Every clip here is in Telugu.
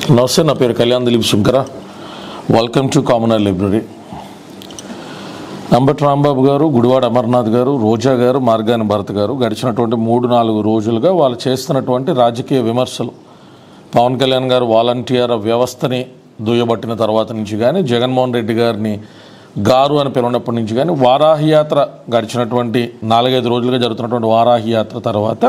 నమస్తే నా పేరు Kalyan Dilip Shankara welcome to commoner library Ambati Rambabu garu Gudivada Amarnath గారు రోజా గారు మార్గాని భరత్ గారు గడిచినటువంటి మూడు నాలుగు రోజులుగా వాళ్ళు చేస్తున్నటువంటి రాజకీయ విమర్శలు పవన్ కళ్యాణ్ గారు వాలంటీర్ వ్యవస్థని దుయ్యబట్టిన తర్వాత నుంచి కానీ జగన్మోహన్ రెడ్డి గారిని గారు అని పిలవనప్పటి నుంచి కానీ వారాహి యాత్ర గడిచినటువంటి నాలుగైదు రోజులుగా జరుగుతున్నటువంటి వారాహి యాత్ర తర్వాత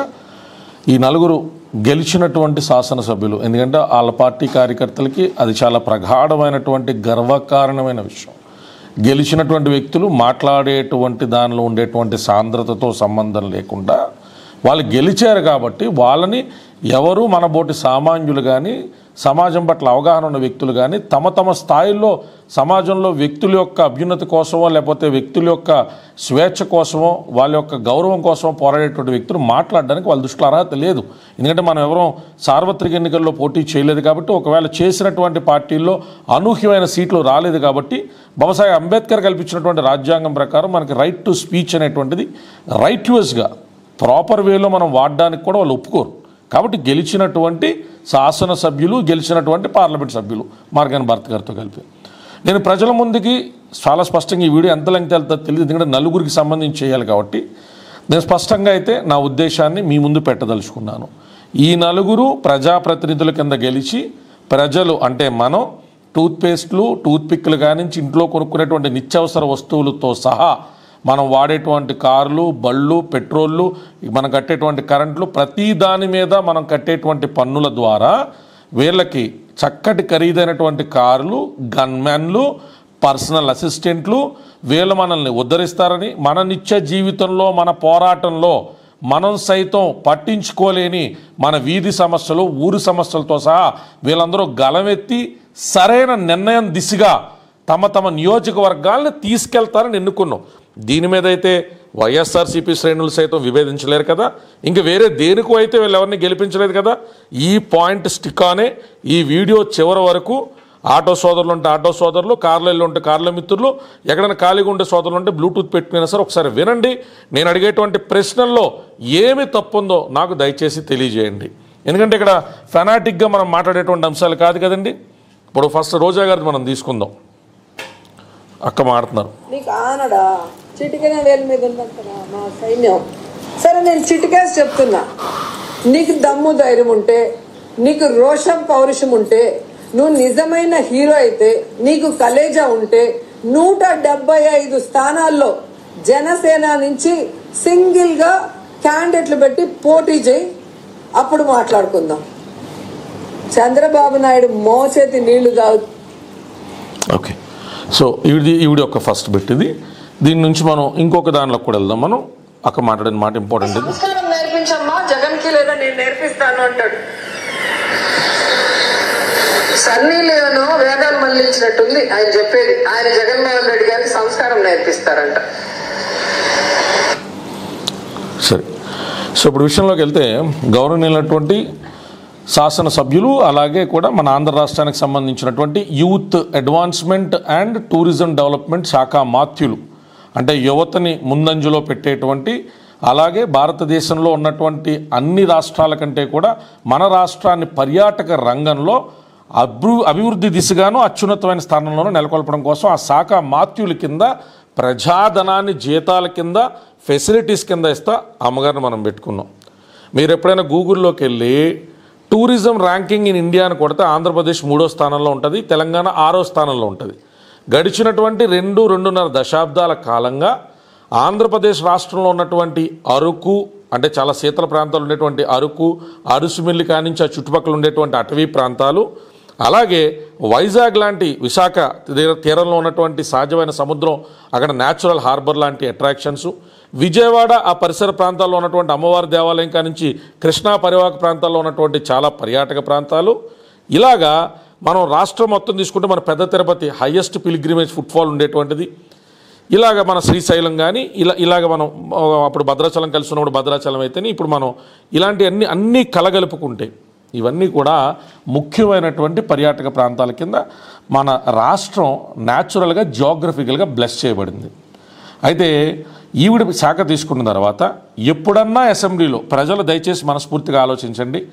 ఈ నలుగురు గెలిచినటువంటి శాసనసభ్యులు ఎందుకంటే వాళ్ళ పార్టీ కార్యకర్తలకి అది చాలా ప్రగాఢమైనటువంటి గర్వకారణమైన విషయం గెలిచినటువంటి వ్యక్తులు మాట్లాడేటువంటి దానిలో ఉండేటువంటి సాంద్రతతో సంబంధం లేకుండా వాళ్ళు గెలిచారు కాబట్టి వాళ్ళని ఎవరు మన బోటి సామాన్యులు కానీ సమాజం పట్ల అవగాహన ఉన్న వ్యక్తులు కానీ తమ తమ స్థాయిల్లో సమాజంలో వ్యక్తుల యొక్క అభ్యున్నతి కోసమో లేకపోతే వ్యక్తుల యొక్క స్వేచ్ఛ కోసమో వాళ్ళ యొక్క గౌరవం కోసమో పోరాడేటువంటి వ్యక్తులు మాట్లాడడానికి వాళ్ళ దృష్టిలో అర్హత లేదు ఎందుకంటే మనం ఎవరూ సార్వత్రిక ఎన్నికల్లో పోటీ చేయలేదు కాబట్టి ఒకవేళ చేసినటువంటి పార్టీల్లో అనూహ్యమైన సీట్లు రాలేదు కాబట్టి బాబాసాహెబ్ అంబేద్కర్ కల్పించినటువంటి రాజ్యాంగం ప్రకారం మనకి రైట్ టు స్పీచ్ అనేటువంటిది రైట్యువస్గా ప్రాపర్ వేలో మనం వాడడానికి కూడా వాళ్ళు ఒప్పుకోరు కాబట్టి గెలిచినటువంటి శాసనసభ్యులు గెలిచినటువంటి పార్లమెంట్ సభ్యులు మార్గాన్ భరత్ గారితో కలిపి నేను ప్రజల ముందుకి చాలా స్పష్టంగా ఈ వీడియో ఎంత లెంగ్త్ వెళ్తుందో తెలియదు ఎందుకంటే నలుగురికి సంబంధించి చేయాలి కాబట్టి నేను స్పష్టంగా అయితే నా ఉద్దేశాన్ని మీ ముందు పెట్టదలుచుకున్నాను ఈ నలుగురు ప్రజాప్రతినిధుల కింద గెలిచి ప్రజలు అంటే మనం టూత్పేస్ట్లు టూత్పిక్లు కానించి ఇంట్లో కొనుక్కునేటువంటి నిత్యావసర వస్తువులతో సహా మనం వాడేటువంటి కార్లు బళ్ళు పెట్రోళ్ళు మనం కట్టేటువంటి కరెంట్లు ప్రతి దాని మీద మనం కట్టేటువంటి పన్నుల ద్వారా వీళ్ళకి చక్కటి ఖరీదైనటువంటి కార్లు గన్మ్యాన్లు పర్సనల్ అసిస్టెంట్లు వీళ్ళు మనల్ని ఉద్ధరిస్తారని మన నిత్య జీవితంలో మన పోరాటంలో మనం సైతం పట్టించుకోలేని మన వీధి సమస్యలు ఊరి సమస్యలతో సహా వీళ్ళందరూ గలమెత్తి సరైన నిర్ణయం దిశగా తమ తమ నియోజకవర్గాలను తీసుకెళ్తారని ఎన్నుకున్నాం దీని మీద అయితే వైఎస్ఆర్సీపీ శ్రేణులు సైతం విభేదించలేరు కదా ఇంక వేరే దేనికో అయితే వీళ్ళు ఎవరిని గెలిపించలేదు కదా ఈ పాయింట్ స్టిక్ ఆనే ఈ వీడియో చివరి వరకు ఆటో సోదరులు ఉంటే ఆటో సోదరులు కార్లు వెళ్ళి ఉంటే కార్ల మిత్రులు ఎక్కడైనా ఖాళీగా ఉండే సోదరులు ఉంటే బ్లూటూత్ పెట్టుకున్నా సరే ఒకసారి వినండి నేను అడిగేటువంటి ప్రశ్నల్లో ఏమి తప్పుందో నాకు దయచేసి తెలియజేయండి ఎందుకంటే ఇక్కడ ఫెనాటిక్గా మనం మాట్లాడేటువంటి అంశాలు కాదు కదండి ఇప్పుడు ఫస్ట్ రోజా గారిది మనం తీసుకుందాం అక్క మాడుతున్నారు నీకు ఆనడా చిటికెన వేలు మీద ఉందంటారా మా సైన్యం సరే నేను చిటికేసి చెప్తున్నా నీకు దమ్ము ధైర్యం ఉంటే నీకు రోషం పౌరుషం ఉంటే నువ్వు నిజమైన హీరో అయితే నీకు కలేజా ఉంటే నూట డెబ్బై ఐదు స్థానాల్లో జనసేన నుంచి సింగిల్ గా క్యాండిడేట్లు పెట్టి పోటీ చేయి అప్పుడు మాట్లాడుకుందాం చంద్రబాబు నాయుడు మోచేతి నీళ్లు తాగు ఓకే సో ఇది ఈవిడ యొక్క ఫస్ట్ బిట్ ఇది దీని నుంచి మనం ఇంకొక దానిలో కూడా వెళ్దాం మనం అక్క మాట్లాడిన మాట ఇంపార్టెంట్ ఇది సంస్కారం నేర్పించమ్మా జగన్ కి లేదా నేను నేర్పిస్తాను అంటాడు సన్నీ లేవనో వేదాలు మళ్ళించినట్టుంది ఆయన చెప్పేది ఆయన జగన్మోహన్ రెడ్డి గారికి సంస్కారం నేర్పిస్తారంట సరే సో ఇప్పుడు విషయంలోకి వెళ్తే గౌరవనీయులైనటువంటి శాసనసభ్యులు అలాగే కూడా మన ఆంధ్ర రాష్ట్రానికి సంబంధించినటువంటి youth advancement and tourism development శాఖ మాత్యులు అంటే యువతని ముందంజలో పెట్టేటువంటి అలాగే భారతదేశంలో ఉన్నటువంటి అన్ని రాష్ట్రాల కంటే కూడా మన రాష్ట్రాన్ని పర్యాటక రంగంలో అభి అభివృద్ధి దిశగాను అత్యున్నతమైన స్థానంలోనూ నెలకొల్పడం కోసం ఆ శాఖ మాత్యుల కింద ప్రజాధనాన్ని జీతాల కింద ఫెసిలిటీస్ కింద ఇస్తా అమ్మగారిని మనం పెట్టుకున్నాం మీరు ఎప్పుడైనా గూగుల్లోకి వెళ్ళి టూరిజం ర్యాంకింగ్ ఇన్ ఇండియా అని కొడితే ఆంధ్రప్రదేశ్ మూడో స్థానంలో ఉంటుంది తెలంగాణ ఆరో స్థానంలో ఉంటుంది గడిచినటువంటి రెండు రెండున్నర దశాబ్దాల కాలంగా ఆంధ్రప్రదేశ్ రాష్ట్రంలో ఉన్నటువంటి అరకు అంటే చాలా శీతల ప్రాంతాలు ఉండేటువంటి అరకు అరుసుమిల్లి కానించి ఆ చుట్టుపక్కల ఉండేటువంటి అటవీ ప్రాంతాలు అలాగే వైజాగ్ లాంటి విశాఖ తీర- తీరంలో ఉన్నటువంటి సహజమైన సముద్రం అక్కడ న్యాచురల్ హార్బర్ లాంటి అట్రాక్షన్స్ విజయవాడ ఆ పరిసర ప్రాంతాల్లో ఉన్నటువంటి అమ్మవారి దేవాలయం కానించి కృష్ణా పరివాహక ప్రాంతాల్లో ఉన్నటువంటి చాలా పర్యాటక ప్రాంతాలు ఇలాగా మనం రాష్ట్రం మొత్తం తీసుకుంటే మన పెద్ద తిరుపతి హయ్యెస్ట్ పిలిగ్రిమేజ్ ఫుట్ఫాల్ ఉండేటువంటిది ఇలాగ మన శ్రీశైలం కానీ ఇలా ఇలాగ మనం ఆ, అప్పుడు భద్రాచలం కలిసి ఉన్నప్పుడు భద్రాచలం అయితేనే ఇప్పుడు మనం ఇలాంటి అన్ని అన్నీ కలగలుపుకుంటే ఇవన్నీ కూడా ముఖ్యమైనటువంటి పర్యాటక ప్రాంతాల కింద మన రాష్ట్రం న్యాచురల్గా జియోగ్రఫికల్గా బ్లెస్ చేయబడింది అయితే ఈవిడ శాఖ తీసుకున్న తర్వాత ఎప్పుడన్నా అసెంబ్లీలో ప్రజలు దయచేసి మనస్ఫూర్తిగా ఆలోచించండి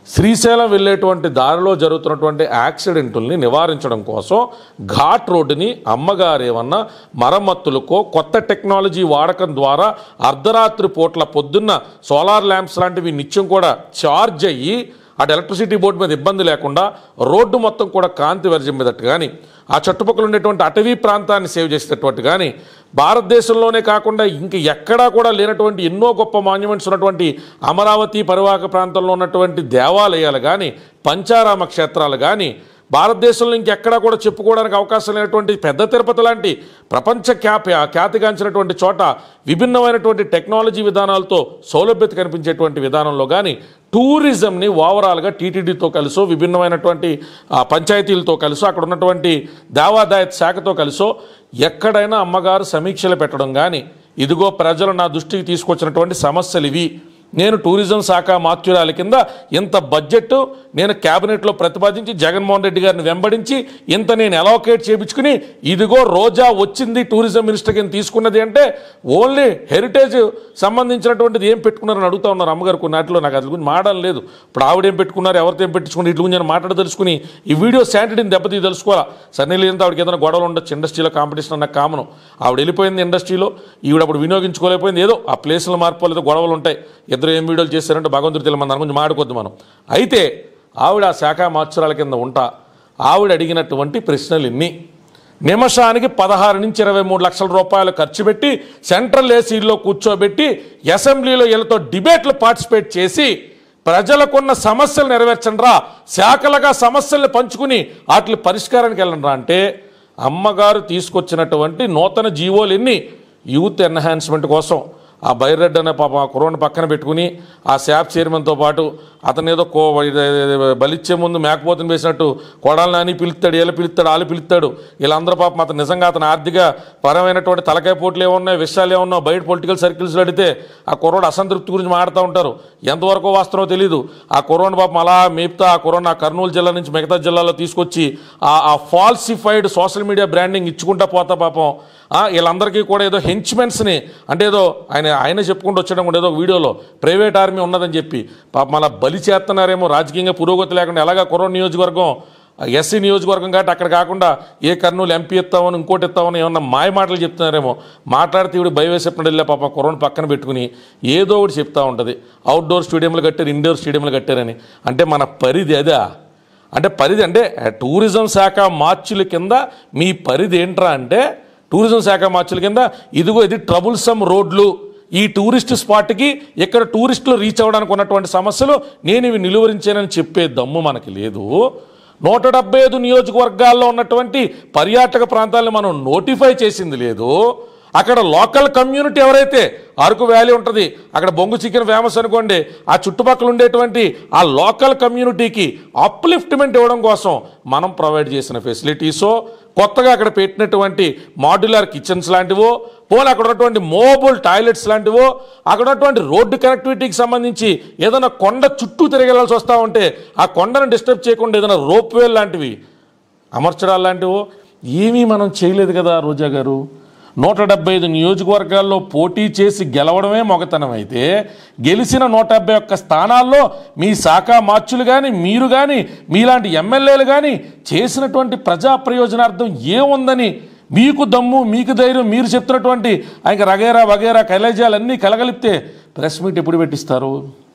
శ్రీశైలం వెళ్ళేటువంటి దారిలో జరుగుతున్నటువంటి యాక్సిడెంటుల్ని నివారించడం కోసం ఘాట్ రోడ్డుని అమ్మగారు ఏమన్నా మరమ్మతులకో కొత్త టెక్నాలజీ వాడకం ద్వారా అర్ధరాత్రి పూట్ల పొద్దున్న సోలార్ ల్యాంప్స్ లాంటివి నిత్యం కూడా ఛార్జ్ అయ్యి అటు ఎలక్ట్రిసిటీ బోర్డు మీద ఇబ్బంది లేకుండా రోడ్డు మొత్తం కూడా కాంతి వెరజిమ్మేటట్టు కానీ ఆ చుట్టుపక్కల ఉండేటువంటి అటవీ ప్రాంతాన్ని సేవ్ చేసేటటువంటి కానీ భారతదేశంలోనే కాకుండా ఇంక ఎక్కడా కూడా లేనటువంటి ఎన్నో గొప్ప మాన్యుమెంట్స్ ఉన్నటువంటి అమరావతి పరివాహక ప్రాంతంలో ఉన్నటువంటి దేవాలయాలు కానీ పంచారామ క్షేత్రాలు కానీ భారతదేశంలో ఇంకెక్కడా కూడా చెప్పుకోవడానికి అవకాశం లేనటువంటి పెద్ద తిరుపతి లాంటి ప్రపంచ ఖ్యాపి ఖ్యాతిగాంచినటువంటి చోట విభిన్నమైనటువంటి టెక్నాలజీ విధానాలతో సౌలభ్యత కనిపించేటువంటి విధానంలో కానీ టూరిజంని ఓవరాల్గా టీటీడీతో కలిసో విభిన్నమైనటువంటి ఆ, పంచాయతీలతో కలిసో అక్కడ ఉన్నటువంటి దేవాదాయ శాఖతో కలిసో ఎక్కడైనా అమ్మగారు సమీక్షలు పెట్టడం కానీ ఇదిగో ప్రజలు నా దృష్టికి తీసుకొచ్చినటువంటి సమస్యలు ఇవి నేను టూరిజం శాఖ మాత్యురాలి కింద ఇంత బడ్జెట్ నేను క్యాబినెట్లో ప్రతిపాదించి జగన్మోహన్ రెడ్డి గారిని వెంబడించి ఇంత నేను అలోకేట్ చేయించుకుని ఇదిగో రోజా వచ్చింది టూరిజం మినిస్టర్ కింద తీసుకున్నది అంటే ఓన్లీ హెరిటేజ్ సంబంధించినటువంటిది ఏం పెట్టుకున్నారని అడుగుతా ఉన్నారు అమ్మగారు కొన్నాటిలో నాకు అది గురించి మాడడం లేదు ఇప్పుడు ఆవిడేం పెట్టుకున్నారు ఎవరితో ఏం పెట్టించుకుని ఇట్ల గురించి నేను మాట్లాడ తెలుసుకుని ఈ వీడియో శాంటిటీని దెబ్బతీ తెలుసుకోవాలా సన్నీ లేదంటే ఆవిడకి ఏదైనా గొడవలు ఉండొచ్చు ఇండస్ట్రీలో కాంపిటీషన్ అన్న కామను ఆవిడ వెళ్ళిపోయింది ఇండస్ట్రీలో ఈవిడ అప్పుడు వినియోగించుకోలేకపోయింది ఏదో ఆ ప్లేస్లో మార్పు ఏదో గొడవలు ఉంటాయి ఇద్దరు ఏం వీడియోలు చేశారంటే భగవంతుడు తెలియదు మన దాని గురించి మాడుకోద్దు మనం అయితే ఆవిడ ఆ శాఖ మార్చురాల కింద ఉంటా ఆవిడ అడిగినటువంటి ప్రశ్నలు ఇన్ని నిమిషానికి పదహారు నుంచి ఇరవై మూడు లక్షల రూపాయలు ఖర్చు పెట్టి సెంట్రల్ ఏసీలో కూర్చోబెట్టి అసెంబ్లీలో వీళ్ళతో డిబేట్లు పార్టిసిపేట్ చేసి ప్రజలకున్న సమస్యలు నెరవేర్చండి రా శాఖలుగా సమస్యల్ని పంచుకుని వాటి పరిష్కారానికి వెళ్ళండి రా అంటే అమ్మగారు తీసుకొచ్చినటువంటి నూతన జీవోలు ఎన్ని యూత్ ఎన్హాన్స్మెంట్ కోసం ఆ బైరెడ్ అనే పాప ఆ కుర్రోని పక్కన పెట్టుకుని ఆ శాప్ చైర్మన్తో పాటు అతను ఏదో కో బలిచ్చే ముందు మేకపోతుని వేసినట్టు కొడాలి నాని పిలుస్తాడు వీళ్ళు పిలుస్తాడు వాళ్ళు పిలుస్తాడు వీళ్ళందరూ పాపం అతను నిజంగా అతను ఆర్థిక పరమైనటువంటి తలకాయ పోట్లు ఏమున్నాయి విషయాలు ఏమున్నాయి బయట పొలిటికల్ సర్కిల్స్లో అడిగితే ఆ కుర్రోడు అసంతృప్తి గురించి మాడుతూ ఉంటారు ఎంతవరకు వాస్తవో తెలియదు ఆ కుర్రోని పాపం అలా మేపుతా ఆ కుర్రోని ఆ కర్నూలు జిల్లా నుంచి మిగతా జిల్లాలో తీసుకొచ్చి ఆ ఆ ఫాల్సిఫైడ్ సోషల్ మీడియా బ్రాండింగ్ ఇచ్చుకుంటా పోతా పాపం ఆ, వీళ్ళందరికీ కూడా ఏదో హెంచ్మెన్స్ని అంటే ఏదో ఆయన ఆయన చెప్పుకుంటూ వచ్చడం కూడా ఏదో ఒక వీడియోలో ప్రైవేట్ ఆర్మీ ఉన్నదని చెప్పి పాప మళ్ళీ బలి చేస్తున్నారేమో రాజకీయంగా పురోగతి లేకుండా ఎలాగా కుర్ర నియోజకవర్గం ఎస్సీ నియోజకవర్గం కాబట్టి అక్కడ కాకుండా ఏ కర్నూలు ఎంపీ ఇస్తామని ఇంకోటి ఇస్తామని ఏమన్నా మాయ మాటలు చెప్తున్నారేమో మాట్లాడితే ఇవి భయం వేసేప్పుడు వెళ్ళే పాప కుర్రను పక్కన పెట్టుకుని ఏదో ఒకటి చెప్తా ఉంటుంది అవుట్డోర్ స్టేడియంలు కట్టారు ఇండోర్ స్టేడియంలు కట్టారని అంటే మన పరిధి అదా అంటే పరిధి అంటే టూరిజం శాఖ మార్చుల కింద మీ పరిధి ఏంట్రా అంటే టూరిజం శాఖ మార్చుల కింద ఇదిగో ఇది ట్రబుల్సమ్ రోడ్లు ఈ టూరిస్ట్ స్పాట్కి ఇక్కడ టూరిస్టులు రీచ్ అవ్వడానికి ఉన్నటువంటి సమస్యలు నేను ఇవి నిలువరించానని చెప్పే దమ్ము మనకి లేదు నూట డెబ్బై ఐదు నియోజకవర్గాల్లో ఉన్నటువంటి పర్యాటక ప్రాంతాలను మనం నోటిఫై చేసింది లేదు అక్కడ లోకల్ కమ్యూనిటీ ఎవరైతే అరకు వ్యాలీ ఉంటుంది అక్కడ బొంగు చికెన్ ఫేమస్ అనుకోండి ఆ చుట్టుపక్కల ఉండేటువంటి ఆ లోకల్ కమ్యూనిటీకి అప్లిఫ్ట్మెంట్ ఇవ్వడం కోసం మనం ప్రొవైడ్ చేసిన ఫెసిలిటీసో కొత్తగా అక్కడ పెట్టినటువంటి మాడ్యులర్ కిచెన్స్ లాంటివో పోనీ అక్కడ ఉన్నటువంటి మోబుల్ టాయిలెట్స్ లాంటివో అక్కడ ఉన్నటువంటి రోడ్డు కనెక్టివిటీకి సంబంధించి ఏదైనా కొండ చుట్టూ తిరగలాల్సి వస్తూ ఉంటే ఆ కొండను డిస్టర్బ్ చేయకుండా ఏదైనా రోప్వే లాంటివి అమర్చడాలు లాంటివో ఏమీ మనం చేయలేదు కదా రోజా గారు నూట డెబ్బై ఐదు నియోజకవర్గాల్లో పోటీ చేసి గెలవడమే మొగతనం అయితే గెలిచిన నూట డెబ్బై ఒక్క స్థానాల్లో మీ శాఖ మార్చులు కానీ మీరు కానీ మీలాంటి ఎమ్మెల్యేలు కానీ చేసినటువంటి ప్రజా ప్రయోజనార్థం ఏముందని మీకు దమ్ము మీకు ధైర్యం మీరు చెప్తున్నటువంటి ఆయన రగేరా వగేరా కైలేజాలన్నీ కలగలిపితే ప్రెస్ మీట్ ఎప్పుడు పెట్టిస్తారు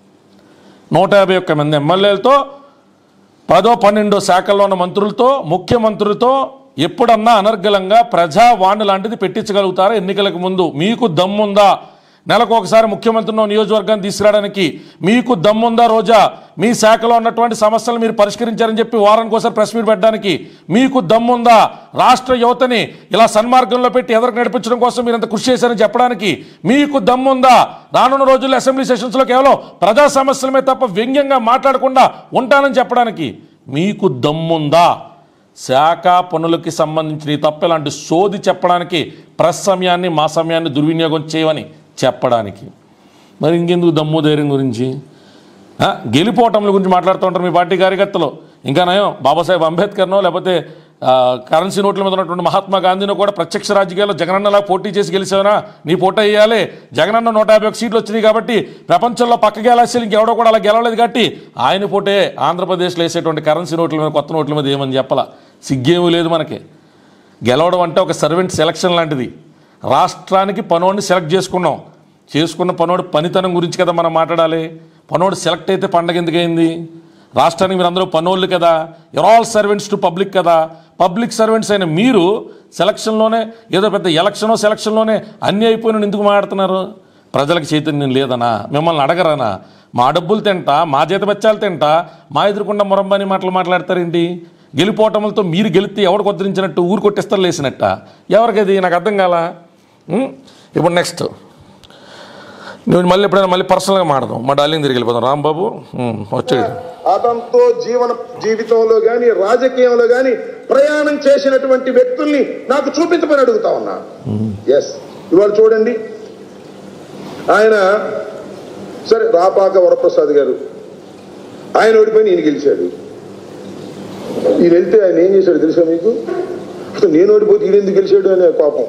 నూట యాభై ఒక్క మంది ఎమ్మెల్యేలతో పదో పన్నెండో శాఖల్లో ఉన్న మంత్రులతో ముఖ్యమంత్రులతో ఎప్పుడన్నా అనర్గళంగా ప్రజావాణి లాంటిది పెట్టించగలుగుతారా ఎన్నికలకు ముందు మీకు దమ్ముందా నెలకు ఒకసారి ముఖ్యమంత్రిని నియోజకవర్గాన్ని తీసుకురావడానికి మీకు దమ్ముందా రోజా మీ శాఖలో ఉన్నటువంటి సమస్యలు మీరు పరిష్కరించారని చెప్పి వారానికి ఒకసారి ప్రెస్ మీట్ పెట్టడానికి మీకు దమ్ముందా రాష్ట్ర యువతని ఇలా సన్మార్గంలో పెట్టి ఎదరకు నడిపించడం కోసం మీరు ఇంత కృషి చేశారని చెప్పడానికి మీకు దమ్ముందా రానున్న రోజుల్లో అసెంబ్లీ సెషన్స్లో కేవలం ప్రజా సమస్యలమే తప్ప వ్యంగ్యంగా మాట్లాడకుండా ఉంటానని చెప్పడానికి మీకు దమ్ముందా శాఖ పనులకి సంబంధించిన ఈ తప్ప ఇలాంటి సోది చెప్పడానికి ప్రెస్ సమయాన్ని మా సమయాన్ని దుర్వినియోగం చేయమని చెప్పడానికి మరి ఇంకెందుకు దమ్ము ధైర్యం గురించి ఆ, గెలిపోవటంల గురించి మాట్లాడుతూ ఉంటారు మీ పార్టీ కార్యకర్తలు ఇంకా నయం బాబాసాహెబ్ అంబేద్కర్నో లేకపోతే ఆ, కరెన్సీ నోట్ల మీద ఉన్నటువంటి మహాత్మా గాంధీని కూడా ప్రత్యక్ష రాజకీయాల్లో జగనన్నలా పోటీ చేసి గెలిచావునా నీ పోటీ వేయాలి జగనన్న నూట యాభై ఒక సీట్లు వచ్చినాయి కాబట్టి ప్రపంచంలో పక్క గెలాల్సి ఇంకెవడో కూడా అలా గెలవలేదు కాబట్టి ఆయన పోటే ఆంధ్రప్రదేశ్లో వేసేటువంటి కరెన్సీ నోట్ల మీద కొత్త నోట్ల మీద ఏమని చెప్పాల సిగ్గేమీ లేదు మనకి గెలవడం అంటే ఒక సర్వెంట్ సెలక్షన్ లాంటిది రాష్ట్రానికి పనోడిని సెలెక్ట్ చేసుకున్నాం చేసుకున్న పనోడు పనితనం గురించి కదా మనం మాట్లాడాలి పనోడు సెలెక్ట్ అయితే పండగ ఎందుకైంది రాష్ట్రానికి మీరు అందరూ పనోళ్ళు కదా you're all servants to public కదా పబ్లిక్ సర్వెంట్స్ అయిన మీరు సెలక్షన్లోనే ఏదో పెద్ద ఎలక్షనో సెలక్షన్లోనే అన్నీ అయిపోయిన ఎందుకు మాట్లాడుతున్నారు ప్రజలకు చైతన్యం లేదనా మిమ్మల్ని అడగరానా మా డబ్బులు తింటా మా జీతబత్యాలు తింటా మా ఎదురుకుండా మురంబాని మాటలు మాట్లాడతారేంటి గెలిపోవటములతో మీరు గెలిస్తే ఎవడు కొద్దరించినట్టు ఊరు కొట్టిస్తారు లేసినట్ట ఎవరికది నాకు అర్థం కాల ఉం? ఇప్పుడు నెక్స్ట్ నువ్వు మళ్ళీ ఎప్పుడైనా మళ్ళీ పర్సనల్గా మాడదాం మా డార్లింగ్ తిరిగి వెళ్ళిపోదాం రాంబాబు ఉం, వచ్చాడు అతనితో జీవన జీవితంలో గాని రాజకీయంలో గాని ప్రయాణం చేసినటువంటి వ్యక్తుల్ని నాకు చూపించమని అడుగుతా ఉన్నా ఎస్ ఇవాళ చూడండి ఆయన సరే రాపాక వరప్రసాద్ గారు ఆయన ఓడిపోయి ఈయన గెలిచాడు ఈయన వెళ్తే ఆయన ఏం చేశాడు తెలుసా మీకు అసలు నేను ఓడిపోతే ఈయన ఎందుకు గెలిచాడు అనే కోపం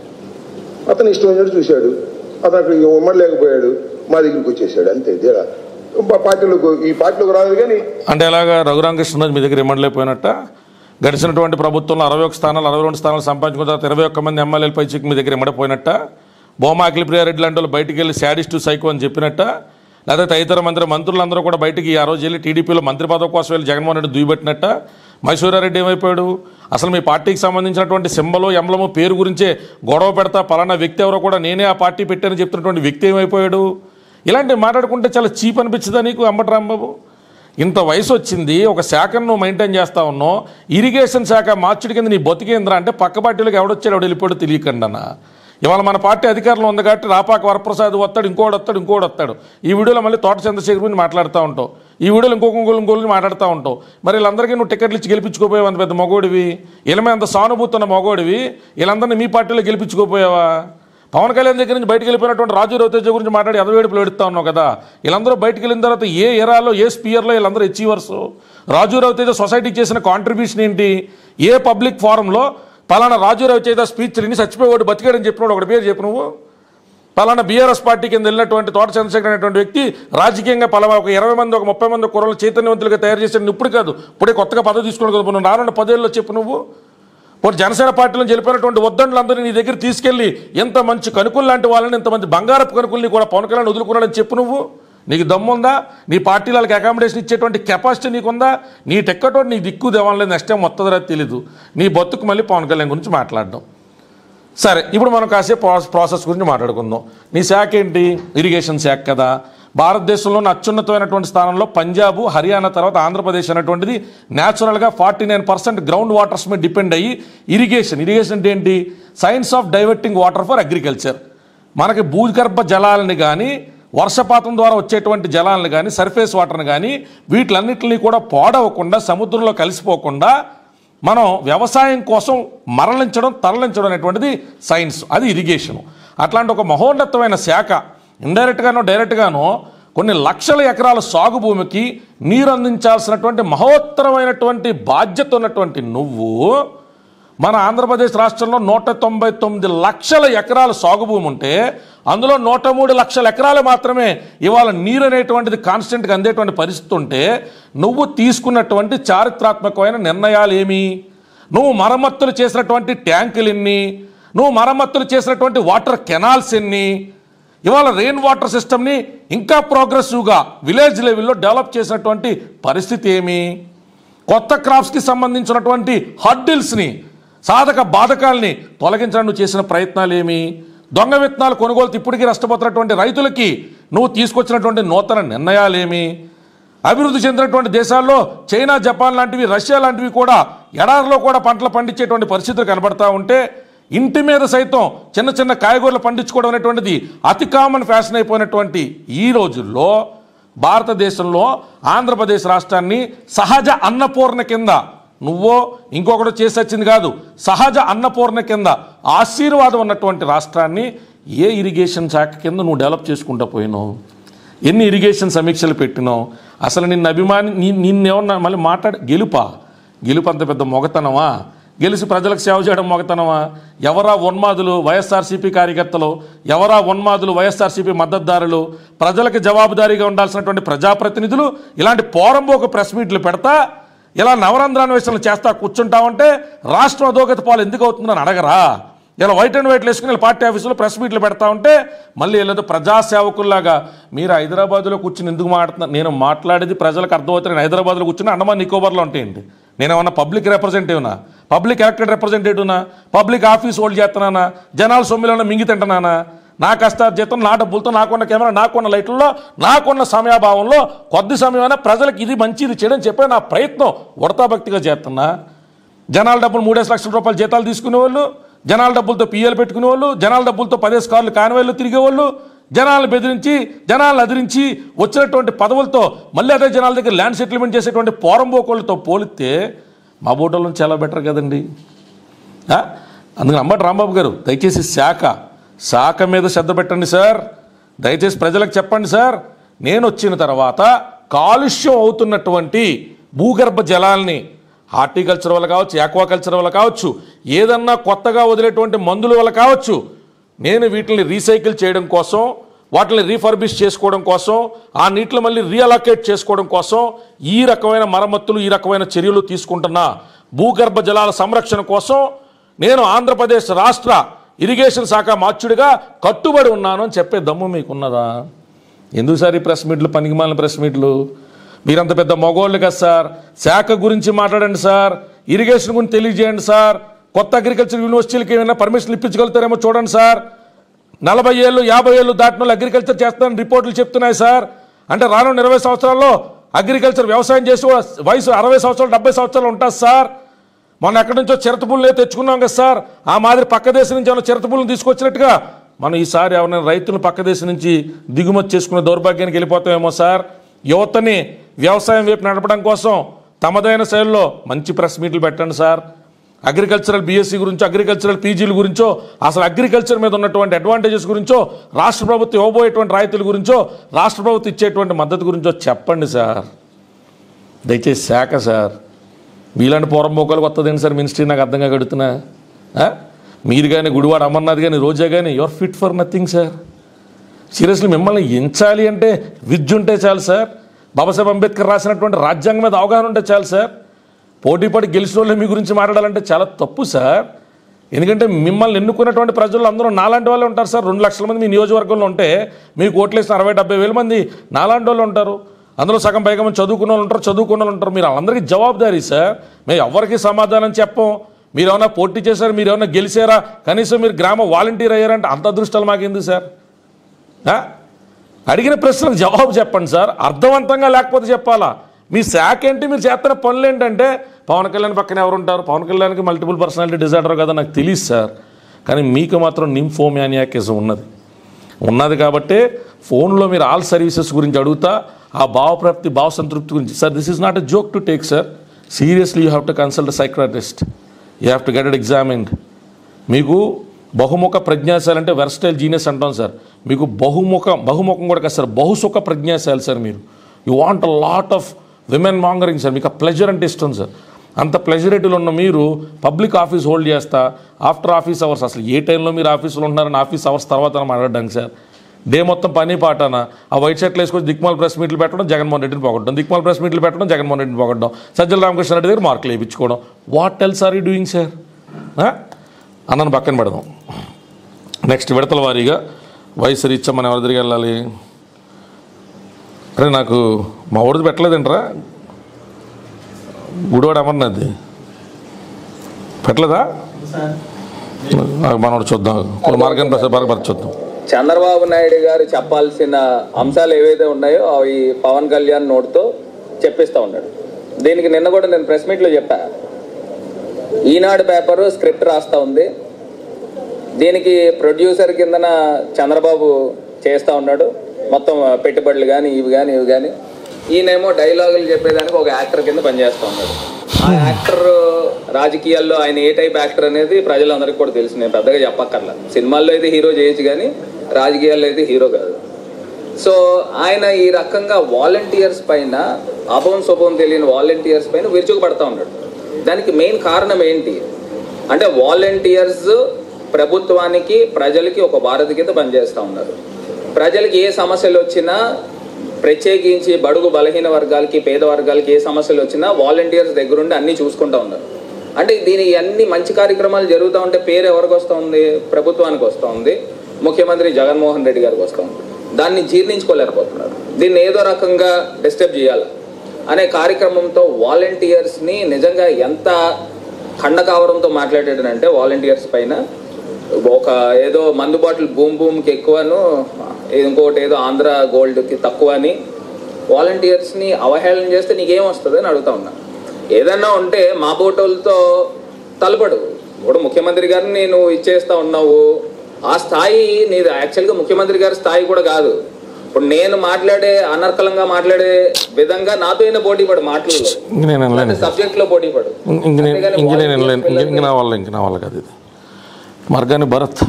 అతను ఇష్టం వచ్చినట్టు చూశాడు అతను అక్కడ ఉమ్మడలేకపోయాడు మా దగ్గరికి వచ్చేసాడు అంతే తేడా మా పార్టీలోకి ఈ పార్టీలోకి రాలేదు కానీ అంటే ఎలాగా రఘురామకృష్ణరాజు మీ దగ్గర ఇమ్మడలేకపోయినట్ట గడిచినటువంటి ప్రభుత్వంలో అరవై ఒక స్థానాలు అరవై రెండు స్థానాలు సంపాదించుకున్న తర్వాత ఇరవై ఒక్క మంది ఎమ్మెల్యేల పై మీ దగ్గర ఇమ్మడిపోయినట్ట బొమ్మ అఖిల ప్రియారెడ్డి లాంటి వాళ్ళు బయటికి వెళ్ళి శాడిస్టు సైకో అని చెప్పినట్ట లేదా తదితర మంత్రి మంత్రులందరూ కూడా బయటికి ఆ రోజు వెళ్ళి టీడీపీలో మంత్రి పదవి కోసం వెళ్ళి జగన్మోహన్ రెడ్డి దుయ్యబెట్టినట్ట మైసూరారెడ్డి ఏమైపోయాడు అసలు మీ పార్టీకి సంబంధించినటువంటి సింబలు ఎంబలము పేరు గురించే గొడవ పెడతా పలానా వ్యక్తి ఎవరో కూడా నేనే ఆ పార్టీ పెట్టానని చెప్తున్నటువంటి వ్యక్తి ఏమైపోయాడు ఇలాంటివి మాట్లాడుకుంటే చాలా చీప్ అనిపించదా నీకు అంబటి రాంబాబు ఇంత వయసు వచ్చింది ఒక శాఖను నువ్వు మెయింటైన్ చేస్తా ఉన్నావు ఇరిగేషన్ శాఖ మార్చుడి కింద నీ బతికేంద్ర అంటే పక్క పార్టీలోకి ఎవడొచ్చాడు ఎవడు వెళ్ళిపోయాడు తెలియకండి అన్న ఇవాళ మన పార్టీ అధికారంలో ఉంది కాబట్టి రాపాక వరప్రసాద్ వస్తాడు ఇంకోటి వస్తాడు ఇంకోటి వస్తాడు ఈ వీడియోలో మళ్ళీ తోట చంద్రశేఖర్ గురించి మాట్లాడుతూ ఉంటావు ఈ వీడియోలో ఇంకొక ఇంకోళ్ళు ఇంకోళ్ళని మాట్లాడుతూ ఉంటావు మరి వీళ్ళందరికీ నువ్వు టికెట్లు ఇచ్చి గెలిపించుకోపోయావు అంత పెద్ద మగోడివి వీళ్ళమే అంత సానుభూతి ఉన్న మగోడివి వీళ్ళందరినీ మీ పార్టీలో గెలిపించుకోపోయావా పవన్ కళ్యాణ్ దగ్గర నుంచి బయటకు వెళ్ళిపోయినటువంటి రాజు రవితేజ గురించి మాట్లాడి ఎదవేడుపులు పెడుతా ఉన్నావు కదా వీళ్ళందరూ బయటకు వెళ్ళిన తర్వాత ఏ ఎరాలో ఏ స్పియర్లో వీళ్ళందరూ అచీవర్స్ రాజు రవితేజ సొసైటీకి చేసిన కాంట్రిబ్యూషన్ ఏంటి ఏ పబ్లిక్ ఫారంలో పలానా రాజు రవితేజ స్పీచ్ విని చచ్చిపోయాడు బతికాడని చెప్పినాడు ఒకటి పేరు చెప్పు నువ్వు పలానా బీఆర్ఎస్ పార్టీ కింద వెళ్ళినటువంటి తోట చంద్రశేఖర్ అనేటువంటి వ్యక్తి రాజకీయంగా పలానా ఒక ఇరవై మంది ఒక ముప్పై మంది కుర్రలు చైతన్యవంతులుగా తయారు చేశాడు ఇప్పుడు కాదు ఇప్పుడే కొత్తగా పదవి తీసుకోవడం కదా నువ్వు రానున్న పదేళ్ళలో చెప్పు నువ్వు పోనీ జనసేన పార్టీలో గెలిపినటువంటి వద్దండ్లందరినీ నీ దగ్గర తీసుకెళ్లి ఎంత మంచి కనుకులు లాంటి వాళ్ళని ఇంతమంది బంగారపు కనుకుల్ని కూడా పవన్ కళ్యాణ్ వదులుకున్నాడని చెప్పు నువ్వు నీకు దమ్ముందా నీ పార్టీ వాళ్ళకి అకామిడేషన్ ఇచ్చేటువంటి కెపాసిటీ నీకుందా నీ టెక్కటో నీ దిక్కు దేవాలని నెక్స్ట్ టైం మొత్తదరా తెలీదు నీ బతుకు మళ్ళీ పవన్ కళ్యాణ్ గురించి మాట్లాడడం సరే ఇప్పుడు మనం కాసేపు ప్రాసెస్ ప్రాసెస్ గురించి మాట్లాడుకుందాం నీ శాఖ ఏంటి ఇరిగేషన్ శాఖ కదా భారతదేశంలోని అత్యున్నతమైనటువంటి స్థానంలో పంజాబ్ హర్యానా తర్వాత ఆంధ్రప్రదేశ్ అనేటువంటిది న్యాచురల్గా forty nine percent ground waters మీద డిపెండ్ అయ్యి ఇరిగేషన్ ఇరిగేషన్ అంటే ఏంటి science of diverting water for agriculture మనకి భూగర్భ జలాలని కానీ వర్షపాతం ద్వారా వచ్చేటువంటి జలాలను కానీ సర్ఫేస్ వాటర్ని కానీ వీటిలన్నిటిని కూడా పాడవకుండా సముద్రంలో కలిసిపోకుండా మనం వ్యవసాయం కోసం మరలించడం తరలించడం అనేటువంటిది సైన్స్ అది ఇరిగేషన్ అట్లాంటి ఒక మహోన్నతమైన శాఖ ఇండైరెక్ట్గానో డైరెక్ట్గానో కొన్ని లక్షల ఎకరాల సాగు భూమికి నీరు అందించాల్సినటువంటి మహోత్తరమైనటువంటి బాధ్యత ఉన్నటువంటి నువ్వు మన ఆంధ్రప్రదేశ్ రాష్ట్రంలో నూట తొంభై తొమ్మిది లక్షల ఎకరాల సాగు భూమి ఉంటే అందులో నూట మూడు లక్షల ఎకరాలు మాత్రమే ఇవాళ నీరు అనేటువంటిది కాన్స్టెంట్గా అందేటువంటి పరిస్థితి ఉంటే నువ్వు తీసుకున్నటువంటి చారిత్రాత్మకమైన నిర్ణయాలు ఏమి నువ్వు మరమ్మతులు చేసినటువంటి ట్యాంకులు ఎన్ని నువ్వు మరమ్మతులు చేసినటువంటి వాటర్ కెనాల్స్ ఎన్ని ఇవాళ రెయిన్ వాటర్ సిస్టమ్ని ఇంకా ప్రోగ్రెసివ్గా విలేజ్ లెవెల్లో డెవలప్ చేసినటువంటి పరిస్థితి ఏమి కొత్త క్రాప్స్కి సంబంధించినటువంటి హడ్డిల్స్ని సాధక బాధకాల్ని తొలగించడానికి నువ్వు చేసిన ప్రయత్నాలు ఏమి దొంగ విత్తనాలు కొనుగోలు ఇప్పటికీ నష్టపోతున్నటువంటి రైతులకి నువ్వు తీసుకొచ్చినటువంటి నూతన నిర్ణయాలేమి అభివృద్ధి చెందినటువంటి దేశాల్లో చైనా జపాన్ లాంటివి రష్యా లాంటివి కూడా ఎడారిలో కూడా పంటలు పండించేటువంటి పరిస్థితులు కనబడతా ఉంటే ఇంటి మీద సైతం చిన్న చిన్న కాయగూరలు పండించుకోవడం అనేటువంటిది అతి కామన్ ఫ్యాషన్ అయిపోయినటువంటి ఈ రోజుల్లో భారతదేశంలో ఆంధ్రప్రదేశ్ రాష్ట్రాన్ని సహజ అన్నపూర్ణ కింద నువ్వో ఇంకొకటి చేసి వచ్చింది కాదు సహజ అన్నపూర్ణ కింద ఆశీర్వాదం ఉన్నటువంటి రాష్ట్రాన్ని ఏ ఇరిగేషన్ శాఖ కింద నువ్వు డెవలప్ చేసుకుంటూ పోయినావు ఎన్ని ఇరిగేషన్ సమీక్షలు పెట్టినావు అసలు నిన్ను అభిమాని నీ నిన్నేమన్నా మళ్ళీ మాట్లాడి గెలుపా గెలుపు అంత పెద్ద మొగతనమా గెలిచి ప్రజలకు సేవ చేయడం మొగతనమా ఎవరా ఉన్మాదులు వైఎస్ఆర్సీపీ కార్యకర్తలు ఎవరా ఉన్మాదులు వైఎస్ఆర్సీపీ మద్దతుదారులు ప్రజలకు జవాబుదారీగా ఉండాల్సినటువంటి ప్రజాప్రతినిధులు ఇలాంటి పోరంబోకు ప్రెస్ మీట్లు పెడతా ఇలా నవరంధ్రాన్వేషణలు చేస్తా కూర్చుంటామంటే రాష్ట్రం అధోగతి పాలు ఎందుకు అవుతుందని అడగరా ఇలా వైట్ అండ్ వైట్ వేసుకుని వీళ్ళ పార్టీ ఆఫీసులో ప్రెస్ మీట్లు పెడతా ఉంటే మళ్ళీ వీళ్ళతో ప్రజాసేవకుల్లాగా మీరు హైదరాబాద్లో కూర్చుని ఎందుకు మాట్లాడుతున్నారు నేను మాట్లాడేది ప్రజలకు అర్థమవుతుంది నేను హైదరాబాద్లో కూర్చుని అండమాన్ నికోబార్లో ఉంటాయండి నేను ఏమన్నా పబ్లిక్ రిప్రజెంటేటివ్నా పబ్లిక్ ఎలక్టెడ్ రిప్రజెంటేటివ్నా పబ్లిక్ ఆఫీస్ హోల్డ్ చేస్తున్నానా జనాల సొమ్మిలో మింగి తింటున్నానా నా కష్ట జీతం నా డబ్బులతో నాకున్న కెమెరా నాకున్న లైట్లలో నాకున్న సమయాభావంలో కొద్ది సమయమైనా ప్రజలకు ఇది మంచి ఇది చేయడం చెప్పే నా ప్రయత్నం ఉడతా భక్తిగా చేస్తున్నా జనాల డబ్బులు మూడేసి లక్షల రూపాయలు జీతాలు తీసుకునే వాళ్ళు జనాల డబ్బులతో పిఎలు పెట్టుకునే వాళ్ళు జనాల డబ్బులతో పదేసి కార్లు కానివేళ్ళు తిరిగేవాళ్ళు జనాలను బెదిరించి జనాలను అదిరించి వచ్చినటువంటి పదవులతో మళ్ళీ అదే జనాల దగ్గర ల్యాండ్ సెటిల్మెంట్ చేసేటువంటి పోరంబోకోళ్ళతో పోలిస్తే మా బోటోళ్ళ నుంచి చాలా బెటర్ కదండి ఆ? అందుకని అమ్మటి రాంబాబు గారు దయచేసి శాఖ శాఖ మీద శ్రద్ధ పెట్టండి సార్ దయచేసి ప్రజలకు చెప్పండి సార్ నేను వచ్చిన తర్వాత కాలుష్యం అవుతున్నటువంటి భూగర్భ జలాల్ని హార్టికల్చర్ వల్ల కావచ్చు ఆక్వాకల్చర్ వల్ల కావచ్చు ఏదన్నా కొత్తగా వదిలేటువంటి మందుల వల్ల కావచ్చు నేను వీటిని రీసైకిల్ చేయడం కోసం వాటిని రీఫర్బిష్ చేసుకోవడం కోసం ఆ నీటిని మళ్ళీ రీఅలొకేట్ చేసుకోవడం కోసం ఈ రకమైన మరమ్మతులు ఈ రకమైన చర్యలు తీసుకుంటున్నా భూగర్భ జలాల సంరక్షణ కోసం నేను ఆంధ్రప్రదేశ్ రాష్ట్ర ఇరిగేషన్ శాఖ మార్చుడిగా కట్టుబడి ఉన్నాను అని చెప్పే దమ్ము మీకున్నదా ఎందుకు సార్ ఈ ప్రెస్ మీట్లు పనికిమాలిన ప్రెస్ మీట్లు మీరంత పెద్ద మగోళ్ళు కదా సార్ శాఖ గురించి మాట్లాడండి సార్ ఇరిగేషన్ గురించి తెలియజేయండి సార్ కొత్త అగ్రికల్చర్ యూనివర్సిటీలకి ఏమైనా పర్మిషన్లు ఇప్పించగలుగుతారేమో చూడండి సార్ నలభై ఏళ్ళు యాభై ఏళ్ళు దాటిన వాళ్ళు అగ్రికల్చర్ చేస్తానని రిపోర్టులు చెప్తున్నాయి సార్ అంటే రానున్న ఇరవై సంవత్సరాల్లో అగ్రికల్చర్ వ్యవసాయం చేసి కూడా వయసు అరవై సంవత్సరాలు డెబ్బై సంవత్సరాలు ఉంటుంది సార్ మొన్న ఎక్కడి నుంచో చిరతపుల్లు తెచ్చుకున్నాం కదా సార్ ఆ మాదిరి పక్క దేశం నుంచి ఏమైనా చిరతపుల్ని తీసుకొచ్చినట్టుగా మనం ఈసారి ఎవరైనా రైతులు పక్క దేశం నుంచి దిగుమతి చేసుకునే దౌర్భాగ్యానికి వెళ్ళిపోతామేమో సార్ యువతని వ్యవసాయం వైపు నడపడం కోసం తమదైన శైలిలో మంచి ప్రెస్ మీట్లు పెట్టండి సార్ అగ్రికల్చరల్ బీఎస్సీ గురించో అగ్రికల్చరల్ పీజీల గురించో అసలు అగ్రికల్చర్ మీద ఉన్నటువంటి అడ్వాంటేజెస్ గురించో రాష్ట్ర ప్రభుత్వం ఇవ్వబోయేటువంటి రాయితీల గురించో రాష్ట్ర ప్రభుత్వం ఇచ్చేటువంటి మద్దతు గురించో చెప్పండి సార్ దయచేసి శాఖ సార్ మీలాంటి పూర్వపోకలకు వస్తుందండి సార్ మినిస్ట్రీ నాకు అర్థంగా కడుతున్నా మీరు కానీ గుడివాడ అమర్నాథ్ కానీ రోజా కానీ your fit for nothing sir seriously మిమ్మల్ని ఎంచాలి అంటే విద్య ఉంటే చాలు సార్ బాబాసాహెబ్ అంబేద్కర్ రాసినటువంటి రాజ్యాంగం మీద అవగాహన ఉంటే చాలు సార్ పోటీపడి గెలిచిన వాళ్ళు మీ గురించి మాట్లాడాలంటే చాలా తప్పు సార్ ఎందుకంటే మిమ్మల్ని ఎన్నుకున్నటువంటి ప్రజలు అందరూ నాలాంటి వాళ్ళే ఉంటారు సార్ రెండు లక్షల మంది మీ నియోజకవర్గంలో ఉంటే మీకు ఓట్లేసిన అరవై డెబ్బై వేల మంది నాలాంటి వాళ్ళు ఉంటారు అందులో సగం పైగా మంది చదువుకున్న వాళ్ళు ఉంటారు చదువుకున్న వాళ్ళు ఉంటారు మీరు వాళ్ళందరికీ జవాబుదారీ సార్ మేము ఎవరికి సమాధానం చెప్పం మీరు ఏమైనా పోటీ చేశారు మీరు ఏమైనా గెలిచారా కనీసం మీరు గ్రామ వాలంటీర్ అయ్యారంటే అంత అదృష్టాలు మాకెందుకు సార్ ఆ? అడిగిన ప్రశ్నలకు జవాబు చెప్పండి సార్ అర్థవంతంగా లేకపోతే చెప్పాలా మీ శాఖ ఏంటి మీరు చేస్తున్న పనులు ఏంటంటే పవన్ కళ్యాణ్ పక్కన ఎవరు ఉంటారు పవన్ కళ్యాణ్కి మల్టిపుల్ పర్సనాలిటీ డిజార్డర్ కదా నాకు తెలియదు సార్ కానీ మీకు మాత్రం నింఫోమ్యానియాకిజం ఉన్నది ఉన్నది కాబట్టి ఫోన్లో మీరు ఆల్ సర్వీసెస్ గురించి అడుగుతా ఆ భావప్రాప్తి భావ సంతృప్తి గురించి sir this is not a joke to take sir seriously you have to consult psychiatrist you have to get it examined మీకు బహుముఖ ప్రజ్ఞాశాలి అంటే వెర్స్టైల్ జీనియస్ అంటాం సార్ మీకు బహుముఖ బహుముఖం కూడా కాదు సార్ బహుసుఖ ప్రజ్ఞాశాలి సార్ మీరు you want a lot of women mongering sir మీకు ఆ ప్లెజర్ అంటే ఇష్టం సార్ అంత ప్లెజరేటీలో ఉన్న మీరు పబ్లిక్ ఆఫీస్ హోల్డ్ చేస్తా ఆఫ్టర్ ఆఫీస్ అవర్స్ అసలు ఏ టైంలో మీరు ఆఫీసులో ఉన్నారని ఆఫీస్ అవర్స్ తర్వాత మాట్లాడడానికి సార్ డే మొత్తం పని పాటన ఆ వైట్ షర్ట్లు వేసుకొని దిక్మాల్ ప్రెస్ మీట్లు పెట్టడం జగన్మోహన్ రెడ్డిని పోగొట్టడం దిక్మాల్ ప్రెస్ మీట్లు పెట్టడం జగన్మోహన్ రెడ్డిని పోగొట్టడం సజ్జల రామకృష్ణ రెడ్డి దగ్గర మార్కులు వేయించుకోవడం what else are you doing sir అన్నను పక్కన పెడదాం నెక్స్ట్ విడతల వారీగా వయసు రీత్యా మనం ఎవరి దగ్గరికి వెళ్ళాలి అరే నాకు మా ఊరిది పెట్టలేదంటరా గుడివాడ అమర్నాథ్ పెట్టలేదా మనోడు చూద్దాం మార్గన్ ప్రసాద్ బాగా చూద్దాం చంద్రబాబు నాయుడు గారు చెప్పాల్సిన అంశాలు ఏవైతే ఉన్నాయో అవి పవన్ కళ్యాణ్ నోటితో చెప్పిస్తా ఉన్నాడు దీనికి నిన్న కూడా నేను ప్రెస్ మీట్లో చెప్పా ఈనాడు పేపరు స్క్రిప్ట్ రాస్తా ఉంది దీనికి ప్రొడ్యూసర్ కిందన చంద్రబాబు చేస్తా ఉన్నాడు మొత్తం పెట్టుబడులు కానీ ఇవి కానీ ఇవి కానీ ఈయనేమో డైలాగులు చెప్పేదానికి ఒక యాక్టర్ కింద పనిచేస్తా ఉన్నాడు ఆ యాక్టర్ రాజకీయాల్లో ఆయన ఏ టైప్ యాక్టర్ అనేది ప్రజలందరికీ కూడా తెలుసు నేను పెద్దగా చెప్పక్కర్లా సినిమాల్లో అయితే హీరో చేయొచ్చు కానీ రాజకీయాల్లో అయితే హీరో కాదు సో ఆయన ఈ రకంగా వాలంటీర్స్ పైన అభవం శుభం తెలియని వాలంటీర్స్ పైన విరుచుకుపడతా ఉన్నాడు దానికి మెయిన్ కారణం ఏంటి అంటే వాలంటీర్స్ ప్రభుత్వానికి ప్రజలకి ఒక భారతి కింద పనిచేస్తూ ఉన్నారు ప్రజలకి ఏ సమస్యలు వచ్చినా ప్రత్యేకించి బడుగు బలహీన వర్గాలకి పేద వర్గాలకి ఏ సమస్యలు వచ్చినా వాలంటీర్స్ దగ్గరుండి అన్నీ చూసుకుంటూ ఉన్నారు అంటే దీని అన్ని మంచి కార్యక్రమాలు జరుగుతూ ఉంటే పేరు ఎవరికి వస్తూ ఉంది ప్రభుత్వానికి వస్తూ ఉంది ముఖ్యమంత్రి జగన్మోహన్ రెడ్డి గారికి వస్తూ ఉంది దాన్ని జీర్ణించుకోలేకపోతున్నారు దీన్ని ఏదో రకంగా డిస్టర్బ్ చేయాలి అనే కార్యక్రమంతో వాలంటీర్స్ని నిజంగా ఎంత ఖండకావరంతో మాట్లాడాడంటే వాలంటీర్స్ పైన ఒక ఏదో మందు బాటిల్ భూమ్ భూమ్కి ఎక్కువను ఇంకోటి ఏదో ఆంధ్ర గోల్డ్కి తక్కువ అని వాలంటీర్స్ని అవహేళన చేస్తే నీకేం వస్తుంది అని అడుగుతా ఉన్నా ఏదన్నా ఉంటే మా బోటోలతో తలపడు ఇప్పుడు ముఖ్యమంత్రి గారిని నువ్వు ఇచ్చేస్తా ఉన్నావు ఆ స్థాయి నీది యాక్చువల్గా ముఖ్యమంత్రి గారి స్థాయి కూడా కాదు ఇప్పుడు నేను మాట్లాడే అనర్కలంగా మాట్లాడే విధంగా నాతో అయినా పోటీ పడు మాటలు ఇంక నేను వినలేను సబ్జెక్ట్ లో పోటీ పడు ఇంక నేను అంతేగాని ఇంక నేను వాలంటీర్స్ వినలేను ఇంక- ఇంక నా వల్ల ఇంక నా వల్ల కాదు ఇది Margani Bharat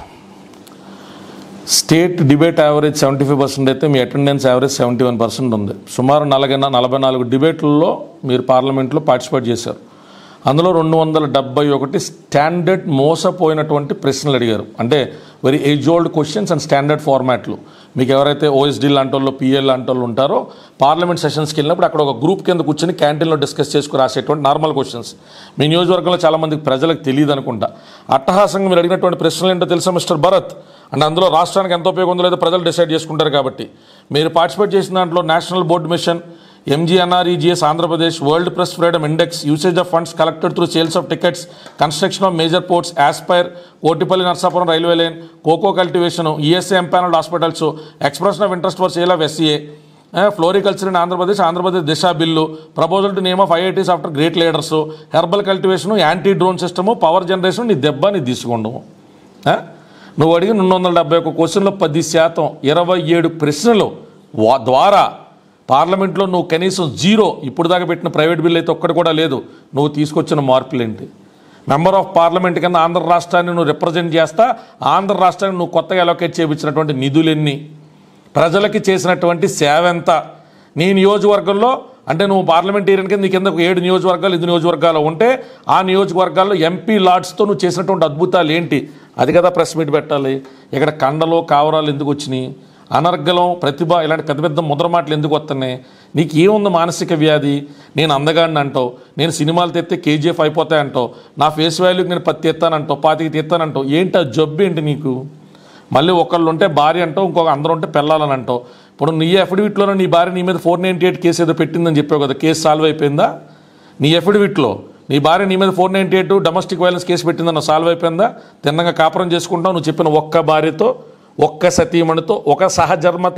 state debate average seventy five percent అయితే మీ attendance average seventy one percent ఉంది సుమారు నలభై నలభై నాలుగు డిబేట్లలో మీరు పార్లమెంట్లో పార్టిసిపేట్ చేశారు అందులో రెండు వందల డెబ్బై ఒకటి స్టాండర్డ్ మోసపోయినటువంటి ప్రశ్నలు అడిగారు అంటే very age old questions and standard ఫార్మాట్లు మీకు ఎవరైతే ఓఎస్డీ లాంటి వాళ్ళు పిఎల్ లాంటి వాళ్ళు ఉంటారో పార్లమెంట్ సెషన్స్కి వెళ్ళినప్పుడు అక్కడ ఒక గ్రూప్ కింద కూర్చొని క్యాంటీన్లో డిస్కస్ చేసుకుని రాసేటువంటి నార్మల్ క్వశ్చన్స్ మీ నియోజకవర్గంలో చాలామందికి ప్రజలకు తెలియదు అనుకుంటా అట్టహాసంగా మీరు అడిగినటువంటి ప్రశ్నలు ఏంటో తెలుసా మిస్టర్ భరత్ అంటే అందులో రాష్ట్రానికి ఎంత ఉపయోగం ఉందో లేదో ప్రజలు డిసైడ్ చేసుకుంటారు కాబట్టి మీరు పార్టిసిపేట్ చేసిన దాంట్లో national board mission MGNREGS Andhra Pradesh world press freedom index usage of funds collected through sales of tickets construction of major ports aspire Kotipalli Narsapuram railway line cocoa cultivation ESA empanelled hospitals expression of interest for sale of SCA floriculture in Andhra Pradesh Andhra Pradesh Disha bill proposal to name of IITs after great leaders herbal cultivation anti drone system power generation నీ దెబ్బ నీ తీసుకుండము ఆ? నువ్వు అడిగిన రెండు వందల డెబ్బై ఒక క్వశ్చన్లో పది శాతం ఇరవై ఏడు ప్రశ్నలు వా- ద్వారా పార్లమెంట్లో నువ్వు కనీసం జీరో ఇప్పుడు దాకా పెట్టిన ప్రైవేట్ బిల్ అయితే ఒక్కటి కూడా లేదు నువ్వు తీసుకొచ్చిన మార్పులు ఏంటి మెంబర్ ఆఫ్ పార్లమెంట్ కింద ఆంధ్ర రాష్ట్రాన్ని నువ్వు రిప్రజెంట్ చేస్తా ఆంధ్ర రాష్ట్రానికి నువ్వు కొత్తగా అలొకేట్ చేయించినటువంటి నిధులెన్ని ప్రజలకి చేసినటువంటి సేవ ఎంత నీ నియోజకవర్గంలో అంటే నువ్వు పార్లమెంటేరియన్ కింద నీ కింద ఒక ఏడు నియోజకవర్గాలు ఐదు నియోజకవర్గాలు ఉంటే ఆ నియోజకవర్గాల్లో ఎంపీ లాడ్స్తో నువ్వు చేసినటువంటి అద్భుతాలు ఏంటి అది కదా ప్రెస్ మీట్ పెట్టాలి ఇక్కడ కండలు కావరాలు ఎందుకు వచ్చినాయి అనర్గలం ప్రతిభ ఇలాంటి పెద్ద పెద్ద ముద్ర మాటలు ఎందుకు వస్తున్నాయి నీకు ఏముంది మానసిక వ్యాధి నేను అందగాడిని అంటావు నేను సినిమాలు తెస్తే కేజీఎఫ్ అయిపోతాయంటావు నా ఫేస్ వాల్యూకి నేను పత్తి ఎత్తానంటావు పాతికి తెత్తానంటావు ఏంటి ఆ జబ్బు ఏంటి నీకు మళ్ళీ ఒకళ్ళు ఉంటే భార్య అంటావు ఇంకొక అందరూ ఉంటే పెళ్ళాలని అంటావు ఇప్పుడు నీ అఫిడవిట్లోనే నీ భార్య నీ మీద ఫోర్ నైంటీ ఎయిట్ కేసు ఏదో పెట్టిందని చెప్పావు కదా కేసు సాల్వ్ అయిపోయిందా నీ అఫిడవిట్లో నీ భార్య నీ మీద four ninety eight domestic violence case పెట్టిందన్న సాల్వ్ అయిపోయిందా తిన్నగా కాపురం చేసుకుంటావు నువ్వు చెప్పిన ఒక్క భార్యతో ఒక్క సతీమణితో ఒక సహజర్మత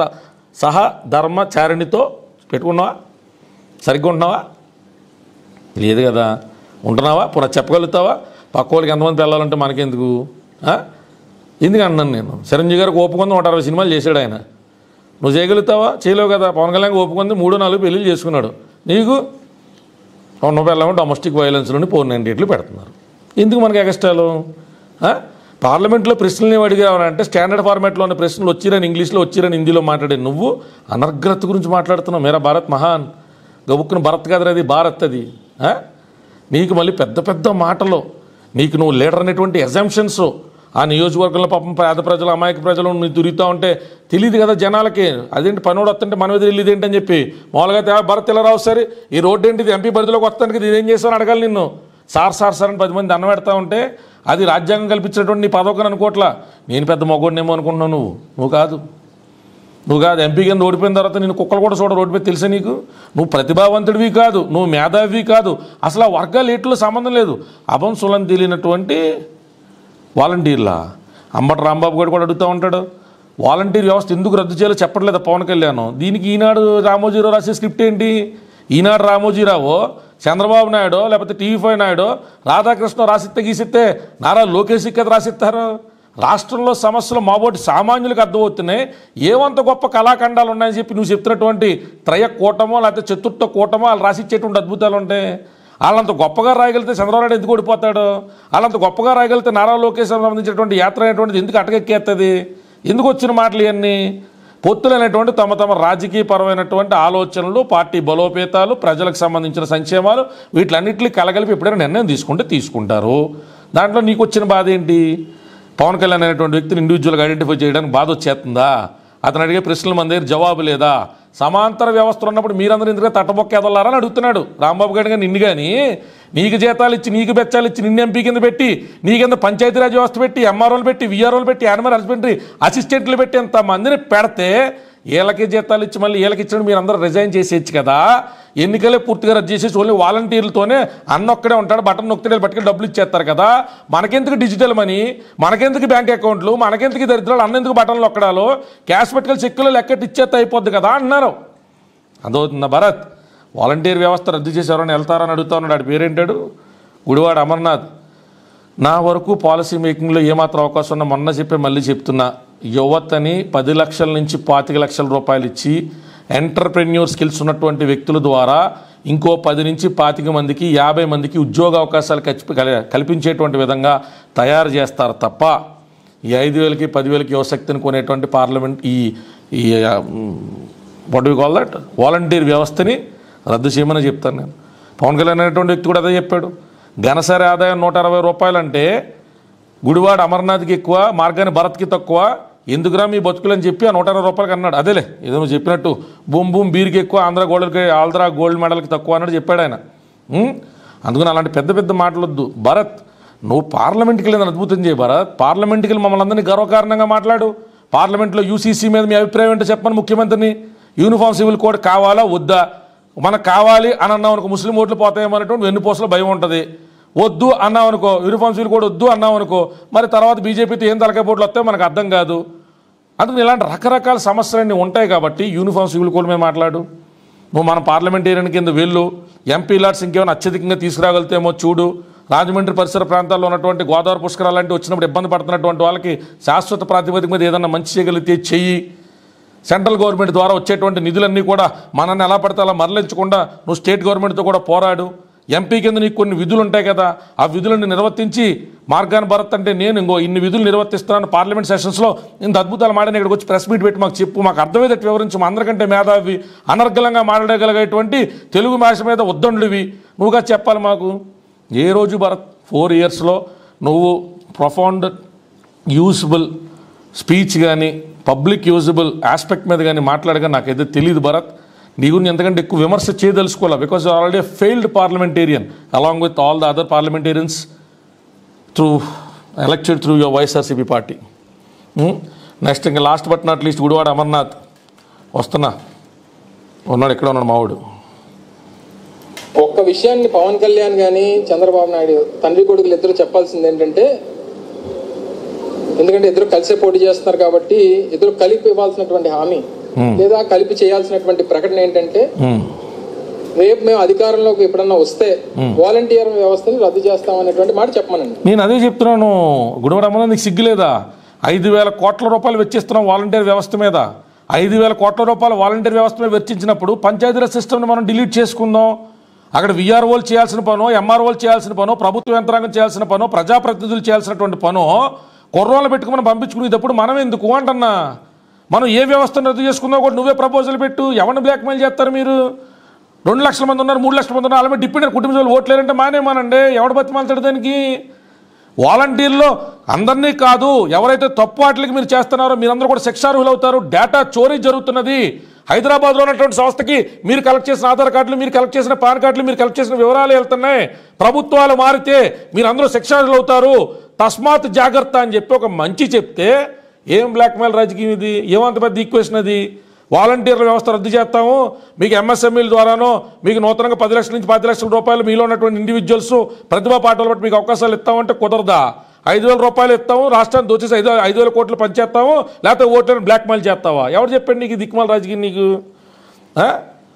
సహధర్మచారిణితో పెట్టుకున్నావా సరిగ్గా ఉంటున్నావా లేదు కదా ఉంటున్నావా పునః చెప్పగలుగుతావా పక్క వాళ్ళకి ఎంతమంది వెళ్ళాలంటే మనకెందుకు ఆ? ఎందుకు అన్నాను నేను చిరంజీవి గారికి ఓపుకుంది నూట అరవై సినిమాలు చేశాడు ఆయన నువ్వు చేయగలుగుతావా చేయలేవు కదా పవన్ కళ్యాణ్ ఓపుకుంది మూడు నాలుగు పెళ్ళిళ్ళు చేసుకున్నాడు నీకు ఉన్న పిల్లలు డొమెస్టిక్ వైలెన్స్ నుండి ఫోర్ నైంటీ ఎయిట్లు పెడుతున్నారు ఎందుకు మనకి ఎగస్ట్రాలు ఆ? పార్లమెంట్లో ప్రశ్నలు ఏమి అడిగావంటే స్టాండర్డ్ ఫార్మాట్లో ఉన్న ప్రశ్నలు వచ్చిరని ఇంగ్లీష్లో వచ్చిరని హిందీలో మాట్లాడే నువ్వు అనర్గ్రత గురించి మాట్లాడుతున్నావు మేరా భారత్ మహాన్ గబుక్కున భరత్ కదరా అది భారత్ అది ఆ? నీకు మళ్ళీ పెద్ద పెద్ద మాటలు నీకు నువ్వు లీడర్ అనేటువంటి ఎజంప్షన్స్ ఆ నియోజకవర్గంలో పాపం పేద ప్రజలు అమాయక ప్రజలు నువ్వు తిరుగుతూ ఉంటే తెలియదు కదా జనాలకి అదేంటి పనోడు వస్తుంటే మన మీద తెలియదు ఏంటని చెప్పి మామూలుగా అయితే, "ఆ, భరత్ ఇలా రావు సార్ ఈ రోడ్డు ఏంటి ఇది ఎంపీ పరిధిలోకి వస్తానికి ఇది ఏం చేస్తాను అడగాలి నిన్ను సార్ సార్ సార్ అని పది మంది అన్న పెడతా ఉంటే అది రాజ్యాంగం కల్పించినటువంటి నీ పదవకని అనుకోవట్లా నేను పెద్ద మగోడినేమో అనుకుంటున్నావు నువ్వు నువ్వు కాదు నువ్వు కాదు ఎంపీ కింద ఓడిపోయిన తర్వాత నేను కుక్కలు కూడా చూడ రోడ్డు మీద తెలుసా నీకు నువ్వు ప్రతిభావంతుడివి కాదు నువ్వు మేధావి కాదు అసలు ఆ వర్గాలు ఎట్లు సంబంధం లేదు అభంశులం తెలియనటువంటి వాలంటీర్లా అంబటి రాంబాబు గారు కూడా అడుగుతూ ఉంటాడు వాలంటీర్ వ్యవస్థ ఎందుకు రద్దు చేయాలో చెప్పట్లేదు పవన్ కళ్యాణ్ దీనికి ఈనాడు రామోజీరావు రాసే స్క్రిప్ట్ ఏంటి ఈనాడు రామోజీరావు చంద్రబాబు నాయుడు లేకపోతే టీవీ ఫైవ్ నాయుడు రాధాకృష్ణ రాసిస్తే గీసిస్తే నారా లోకేష్ కదా రాసిస్తారు రాష్ట్రంలో సమస్యలు మాబోటి సామాన్యులకు అర్థమవుతున్నాయి ఏమంత గొప్ప కళాఖండాలు ఉన్నాయని చెప్పి నువ్వు చెప్తున్నటువంటి త్రయ కూటమో లేకపోతే చతుర్థ కూటమో వాళ్ళు రాసిచ్చేటువంటి అద్భుతాలు ఉంటాయి వాళ్ళంత గొప్పగా రాయగలిగితే చంద్రబాబు నాయుడు ఎందుకు ఓడిపోతాడు వాళ్ళంత గొప్పగా రాయగలిగితే నారా లోకేష్ సంబంధించినటువంటి యాత్ర అనేటువంటిది ఎందుకు అటకెక్కేస్తుంది ఎందుకు వచ్చిన మాటలు ఇవన్నీ పొత్తులైనటువంటి తమ తమ రాజకీయపరమైనటువంటి ఆలోచనలు పార్టీ బలోపేతాలు ప్రజలకు సంబంధించిన సంక్షేమాలు వీటిలన్నింటినీ కలగలిపి ఎప్పుడైనా నిర్ణయం తీసుకుంటే తీసుకుంటారు దాంట్లో నీకు వచ్చిన బాధ ఏంటి పవన్ కళ్యాణ్ అనేటువంటి వ్యక్తిని ఇండివిజువల్గా ఐడెంటిఫై చేయడానికి బాధ వచ్చేస్తుందా అతను అడిగే ప్రశ్నలు మన దగ్గర జవాబు లేదా సమాంతర వ్యవస్థలు ఉన్నప్పుడు మీరందరూ ఎందుకు తట్టబొక్క ఎదలారా అని అడుగుతున్నాడు రాంబాబు గారు కానీ నిన్ను కానీ నీకు జీతాలు ఇచ్చి నీకు బెచ్చాలు ఇచ్చి నిన్ను ఎంపీ కింద పెట్టి నీ కింద పంచాయతీరాజ్ వ్యవస్థ పెట్టి ఎంఆర్ఓలు పెట్టి విఆర్ఓలు పెట్టి యానిమల్ హస్బెండరీ అసిస్టెంట్లు పెట్టి ఎంత మందిని పెడితే వీళ్ళకి జీతాలు ఇచ్చి మళ్ళీ వీళ్ళకి ఇచ్చినట్టు మీరు అందరూ రిజైన్ చేసేయచ్చు కదా ఎన్నికలే పూర్తిగా రద్దు చేసేసి ఓన్లీ వాలంటీర్లతోనే అన్న ఒక్కడే ఉంటాడు బటన్ నొక్కితే పట్టుకుని డబ్బులు ఇచ్చేస్తారు కదా మనకెందుకు డిజిటల్ మనీ మనకెందుకు బ్యాంక్ అకౌంట్లు మనకెందుకు దరిద్రాలు అన్నెందుకు బటన్లు ఒక్కడాలు క్యాష్ పెట్టుకెళ్ళి చెక్కులు లెక్కటి ఇచ్చేస్తే అయిపోద్ది కదా అన్నారు అదవుతుందా భరత్ వాలంటీర్ వ్యవస్థ రద్దు చేశారని వెళ్తారని అడుగుతా ఉన్నాడు ఆడి పేరేంటాడు గుడివాడ అమర్నాథ్ నా వరకు పాలసీ మేకింగ్లో ఏమాత్రం అవకాశం ఉన్నా మొన్న చెప్పే మళ్ళీ చెప్తున్నా యువతని పది లక్షల నుంచి పాతిక లక్షల రూపాయలు ఇచ్చి ఎంటర్ప్రెన్యూర్ స్కిల్స్ ఉన్నటువంటి వ్యక్తుల ద్వారా ఇంకో పది నుంచి పాతిక మందికి యాభై మందికి ఉద్యోగ అవకాశాలు కల్పి- కల- కల్పించేటువంటి విధంగా తయారు చేస్తారు తప్ప ఈ ఐదు వేలకి పదివేలకి యువశక్తిని కొనేటువంటి పార్లమెంట్ ఈ ఈ what you call that volunteer వ్యవస్థని రద్దు చేయమని చెప్తాను నేను పవన్ కళ్యాణ్ అనేటువంటి వ్యక్తి కూడా అదే చెప్పాడు ఘనసరి ఆదాయం నూట అరవై రూపాయలు అంటే గుడివాడ అమర్నాథ్కి ఎక్కువ మార్గాన్ని భరత్కి తక్కువ ఎందుకురా మీ బతుకులని చెప్పి ఆ నూట అరవై రూపాయలకి అన్నాడు అదేలే ఏదో నువ్వు చెప్పినట్టు బూమ్ బూమ్ బీర్కి ఎక్కువ ఆంధ్ర గోల్డ్కి ఆంధ్ర గోల్డ్ మెడల్కి తక్కువ అన్నాడు చెప్పాడు ఆయన ఉం? అందుకని అలాంటి పెద్ద పెద్ద మాటలొద్దు భరత్ నువ్వు పార్లమెంట్కి వెళ్ళిన అద్భుతం చేయి భరత్ పార్లమెంట్కి వెళ్ళి మమ్మల్ని అందరినీ గర్వకారణంగా మాట్లాడు పార్లమెంట్లో యూసీసీ మీద మీ అభిప్రాయం ఏంటో చెప్పని ముఖ్యమంత్రిని యూనిఫామ్ సివిల్ కోడ్ కావాలా వద్దా మనకు కావాలి అని అన్నాం అనుకో ముస్లిం ఓట్లు పోతాయేమో అనేటువంటి వెన్నుపోసలో భయం ఉంటుంది వద్దు అన్నాం అనుకో యూనిఫామ్ సివిల్ కోడ్ వద్దు అన్నాం అనుకో మరి తర్వాత బీజేపీతో ఏం తలకాయ పోట్లు వస్తాయో మనకు అర్థం కాదు అందుకని ఇలాంటి రకరకాల సమస్యలన్నీ ఉంటాయి కాబట్టి యూనిఫామ్ సివిల్ కోడ్ మీద మాట్లాడు నువ్వు మన పార్లమెంటేరియన్ కింద వెళ్ళు ఎంపీ లాట్స్ ఇంకేమైనా అత్యధికంగా తీసుకురాగలుగుతామో చూడు రాజమండ్రి పరిసర ప్రాంతాల్లో ఉన్నటువంటి గోదావరి పుష్కరాలు లాంటివి వచ్చినప్పుడు ఇబ్బంది పడుతున్నటువంటి వాళ్ళకి శాశ్వత ప్రాతిపదిక మీద ఏదన్నా మంచి చేయగలిగితే చెయ్యి సెంట్రల్ గవర్నమెంట్ ద్వారా వచ్చేటువంటి నిధులన్నీ కూడా మనల్ని ఎలా పడితే అలా మరలించకుండా నువ్వు స్టేట్ గవర్నమెంట్తో కూడా పోరాడు ఎంపీ కింద నీకు కొన్ని విధులు ఉంటాయి కదా ఆ విధులను నిర్వర్తించి మార్గాన్ని భరత్ అంటే నేను ఇంకో ఇన్ని విధులు నిర్వర్తిస్తున్నాను పార్లమెంట్ సెషన్స్లో ఇంత అద్భుతాలు మాడని ఇక్కడికి వచ్చి ప్రెస్ మీట్ పెట్టి మాకు చెప్పు మాకు అర్థమయ్యేటట్టు వివరించి మా అందరికంటే మేధావి అనర్గళంగా మాట్లాడగలిగేటువంటి తెలుగు భాష మీద ఉద్దండుడివి నువ్వుగా చెప్పాలి మాకు ఏ రోజు భరత్ ఫోర్ ఇయర్స్లో నువ్వు ప్రొఫౌండ్ యూస్బుల్ స్పీచ్ కానీ పబ్లిక్ యూజబుల్ ఆస్పెక్ట్ మీద కానీ మాట్లాడగా నాకైతే తెలియదు భరత్ నీ గురించి ఎంతకంటే ఎక్కువ విమర్శ చేయదలుచుకోవాలి because already failed parliamentarian along with all the other parliamentarians through elected through your YSRCP party next ఇంకా last but not least Gudivada Amarnath వస్తున్నా ఉన్నాడు ఎక్కడ ఉన్నాడు మావాడు ఒక్క విషయాన్ని పవన్ కళ్యాణ్ గాని చంద్రబాబు నాయుడు తండ్రి కొడుకులు ఇద్దరు చెప్పాల్సింది ఏంటంటే ఎందుకంటే ఇద్దరు కలిసే పోటీ చేస్తున్నారు కాబట్టి ఇద్దరు కలిపి ఇవ్వాల్సినటువంటి హామీ లేదా కలిపి చేయాల్సినటువంటి ప్రకటన ఏంటంటే రేపు మేము అధికారంలోకి ఎప్పుడన్నా వస్తే వాలంటీర్ వ్యవస్థని రద్దు చేస్తాం అనేటువంటి మాట చెప్పమనండి నేను అదే చెప్తున్నాను గుడివాడ అమర్నాథ్ నీకు సిగ్గులేదా ఐదు వేల కోట్ల రూపాయలు వెచ్చిస్తున్నాం వాలంటీర్ వ్యవస్థ మీద ఐదు వేల కోట్ల రూపాయలు వాలంటీర్ వ్యవస్థ మీద వెచ్చించినప్పుడు పంచాయతీరాజ్ సిస్టమ్ని మనం డిలీట్ చేసుకుందాం అక్కడ విఆర్ఓలు చేయాల్సిన పనో ఎంఆర్ఓలు చేయాల్సిన పనో ప్రభుత్వ యంత్రాంగం చేయాల్సిన పనో ప్రజాప్రతినిధులు చేయాల్సినటువంటి పనో కుర్రోళ్ళు పెట్టుకుని పంపించుకునేటప్పుడు మనం ఎందుకు అంటన్నా మనం ఏ వ్యవస్థను రద్దు చేసుకుందాం కూడా నువ్వే ప్రపోజల్ పెట్టు ఎవరిని బ్లాక్మెయిల్ చేస్తారు మీరు రెండు లక్షల మంది ఉన్నారు మూడు లక్షల మంది ఉన్నారు వాళ్ళ మీద డిపెండ్ కుటుంబ సభ్యులు ఓట్లేరంటే మానేమానండి ఎవడు బతిమాలతాడు దానికి వాలంటీర్లో అందరినీ కాదు ఎవరైతే తప్పు వాటికి మీరు చేస్తున్నారో మీరందరూ కూడా శిక్షార్హులు అవుతారు డేటా చోరీ జరుగుతున్నది హైదరాబాద్లో ఉన్నటువంటి సంస్థకి మీరు కలెక్ట్ చేసిన ఆధార్ కార్డులు మీరు కలెక్ట్ చేసిన పాన్ కార్డులు మీరు కలెక్ట్ చేసిన వివరాలు వెళ్తున్నాయి ప్రభుత్వాలు మారితే మీరందరూ శిక్షార్హులు అవుతారు తస్మాత్ జాగ్రత్త అని చెప్పి ఒక మంచి చెప్తే ఏం బ్లాక్మెయిల్ రాజకీయం ఇది ఏమంత పెద్ద ఈక్వేషన్ అది వాలంటీర్ల వ్యవస్థ రద్దు చేస్తాము మీకు ఎంఎస్ఎంఈల ద్వారానో మీకు నూతనంగా పది లక్షల నుంచి పది లక్షల రూపాయలు మీలో ఉన్నటువంటి ఇండివిజువల్స్ ప్రతిభా పాటలు బట్టి మీకు అవకాశాలు ఇస్తామంటే కుదరదా ఐదు వేల రూపాయలు ఇస్తాము రాష్ట్రాన్ని దోచేసి ఐదు ఐదు వేల కోట్లు పంచేస్తాము లేకపోతే ఓట్లను బ్లాక్మెయిల్ చేస్తావా ఎవరు చెప్పండి నీకు ఈ దిక్కుమాల రాజకీయం నీకు ఆ?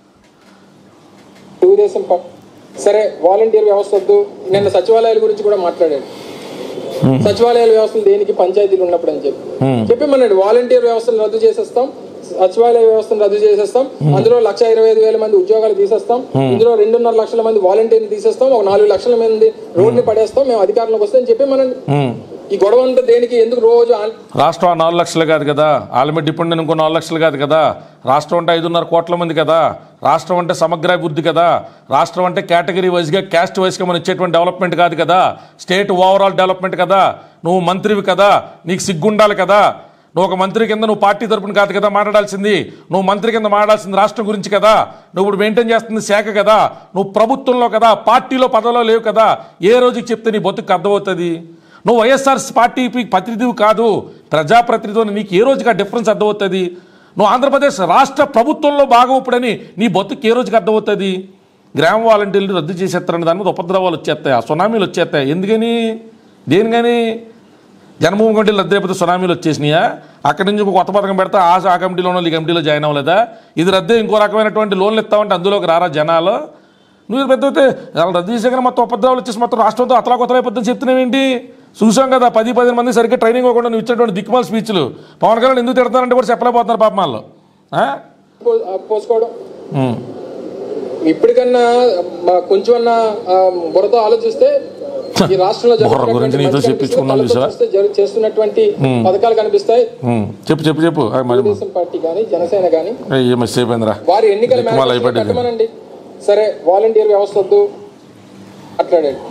తెలుగుదేశం ప- సరే వాలంటీర్ వ్యవస్థ వద్దు నిన్న సచివాలయాల గురించి కూడా మాట్లాడాడు సచివాలయాల వ్యవస్థలు దేనికి పంచాయతీలు ఉన్నప్పుడు అని చెప్పి చెప్పమన్నాడు వాలంటీర్ వ్యవస్థను రద్దు చేసేస్తాం సచివాలయ వ్యవస్థను రద్దు చేసేస్తాం అందులో లక్ష ఇరవై ఐదు వేల మంది ఉద్యోగాలు తీసేస్తాం ఇందులో రెండున్నర లక్షల మంది వాలంటీర్లు తీసేస్తాం ఒక నాలుగు లక్షల మంది రోడ్ని పడేస్తాం మేము అధికారంలోకి వస్తే అని చెప్పమనండి ఉమ్. ఈ గొడవ అంతా దేనికి ఎందుకు రోజు ఆన్- రాష్ట్రం నాలుగు లక్షలు కాదు కదా వాళ్ళ మీద డిపెండ్ ఇంకో నాలుగు లక్షలు కాదు కదా రాష్ట్రం అంటే ఐదున్నర కోట్ల మంది కదా రాష్ట్రం అంటే సమగ్రాభివృద్ధి కదా రాష్ట్రం అంటే కేటగిరీ వైజ్గా క్యాస్ట్ వైజ్గా మనం ఇచ్చేటువంటి డెవలప్మెంట్ కాదు కదా స్టేట్ ఓవరాల్ డెవలప్మెంట్ కదా నువ్వు మంత్రివి కదా నీకు సిగ్గుండాలి కదా నువ్వు ఒక మంత్రి కింద నువ్వు పార్టీ తరపున కాదు కదా మాట్లాడాల్సింది నువ్వు మంత్రి కింద మాట్లాడాల్సింది రాష్ట్రం గురించి కదా నువ్వు ఇప్పుడు మెయింటైన్ చేస్తుంది శాఖ కదా నువ్వు ప్రభుత్వంలో కదా పార్టీలో పదవిలో లేవు కదా ఏ రోజుకి చెప్తే నీ బతుకు అర్థమవుతుంది నువ్వు వైఎస్ఆర్ పార్టీ ప్రతినిధివి కాదు ప్రజాప్రతినిధి అని నీకు ఏ రోజుకి ఆ డిఫరెన్స్ అర్థమవుతుంది నువ్వు ఆంధ్రప్రదేశ్ రాష్ట్ర ప్రభుత్వంలో బాగోప్పుడని నీ బతుకు ఏ రోజుకి అర్థమవుతుంది గ్రామ వాలంటీర్లు రద్దు చేసేస్తారని దాని మీద ఉపద్రవాలు వచ్చేస్తాయి ఆ సునామీలు వచ్చేస్తాయి ఎందుకని దేనికని జన్మభూమి కమిటీలు రద్దు అయిపోతే సునామీలు వచ్చేసినాయా అక్కడి నుంచి ఒక కొత్త పథకం పెడితే ఆ ఆ కమిటీలోనో ఈ కమిటీలో జాయిన్ అవ్వలేదా ఇది రద్దు ఇంకో రకమైనటువంటి లోన్లు ఇస్తామంటే అందులోకి రారా జనాలు నువ్వు పెద్ద అయితే వాళ్ళు రద్దు చేసాక మొత్తం ఉపద్రవాలు వచ్చేసి మొత్తం రాష్ట్రంతో అతలా కొత్తలు అయిపోతుందని చెప్తున్నావేంటి చూసాం కదా పది పదిహేను మంది సరిగ్గా ట్రైనింగ్ ఇవ్వకుండా నువ్వు ఇచ్చినటువంటి దిక్కుమాల స్పీచ్లు పవన్ కళ్యాణ్ ఎందుకు తిడతారంటే కూడా చెప్పలేకపోతున్నారు పాపం వాళ్ళు ఆ? పో- ఆ, పోసుకోవడం ఉమ్. ఇప్పటికన్నా మా- కొంచెం అన్న బుర్రతో ఆలోచిస్తే ఈ రాష్ట్రంలో బుర్ర జరుగుతున్నటువంటి గురించి నీతో మంచి చెప్పించుకున్నాను కనిపిస్తే, చూసావా? చూస్తే జరు- చేస్తున్నటువంటి పథకాలు కనిపిస్తాయి ఉమ్. చెప్పు చెప్పు చెప్పు ఆ, మరి తెలుగుదేశం పార్టీ కానీ జనసేన కానీ ఏ మిస్ అయిపోయిందిరా వారి ఎన్నికల దిక్కుమాల మేనిఫెస్టోలో అయిపోయింది. పెట్టమనండి సరే వాలంటీర్ వ్యవస్థ వద్దు మాట్లాడాడు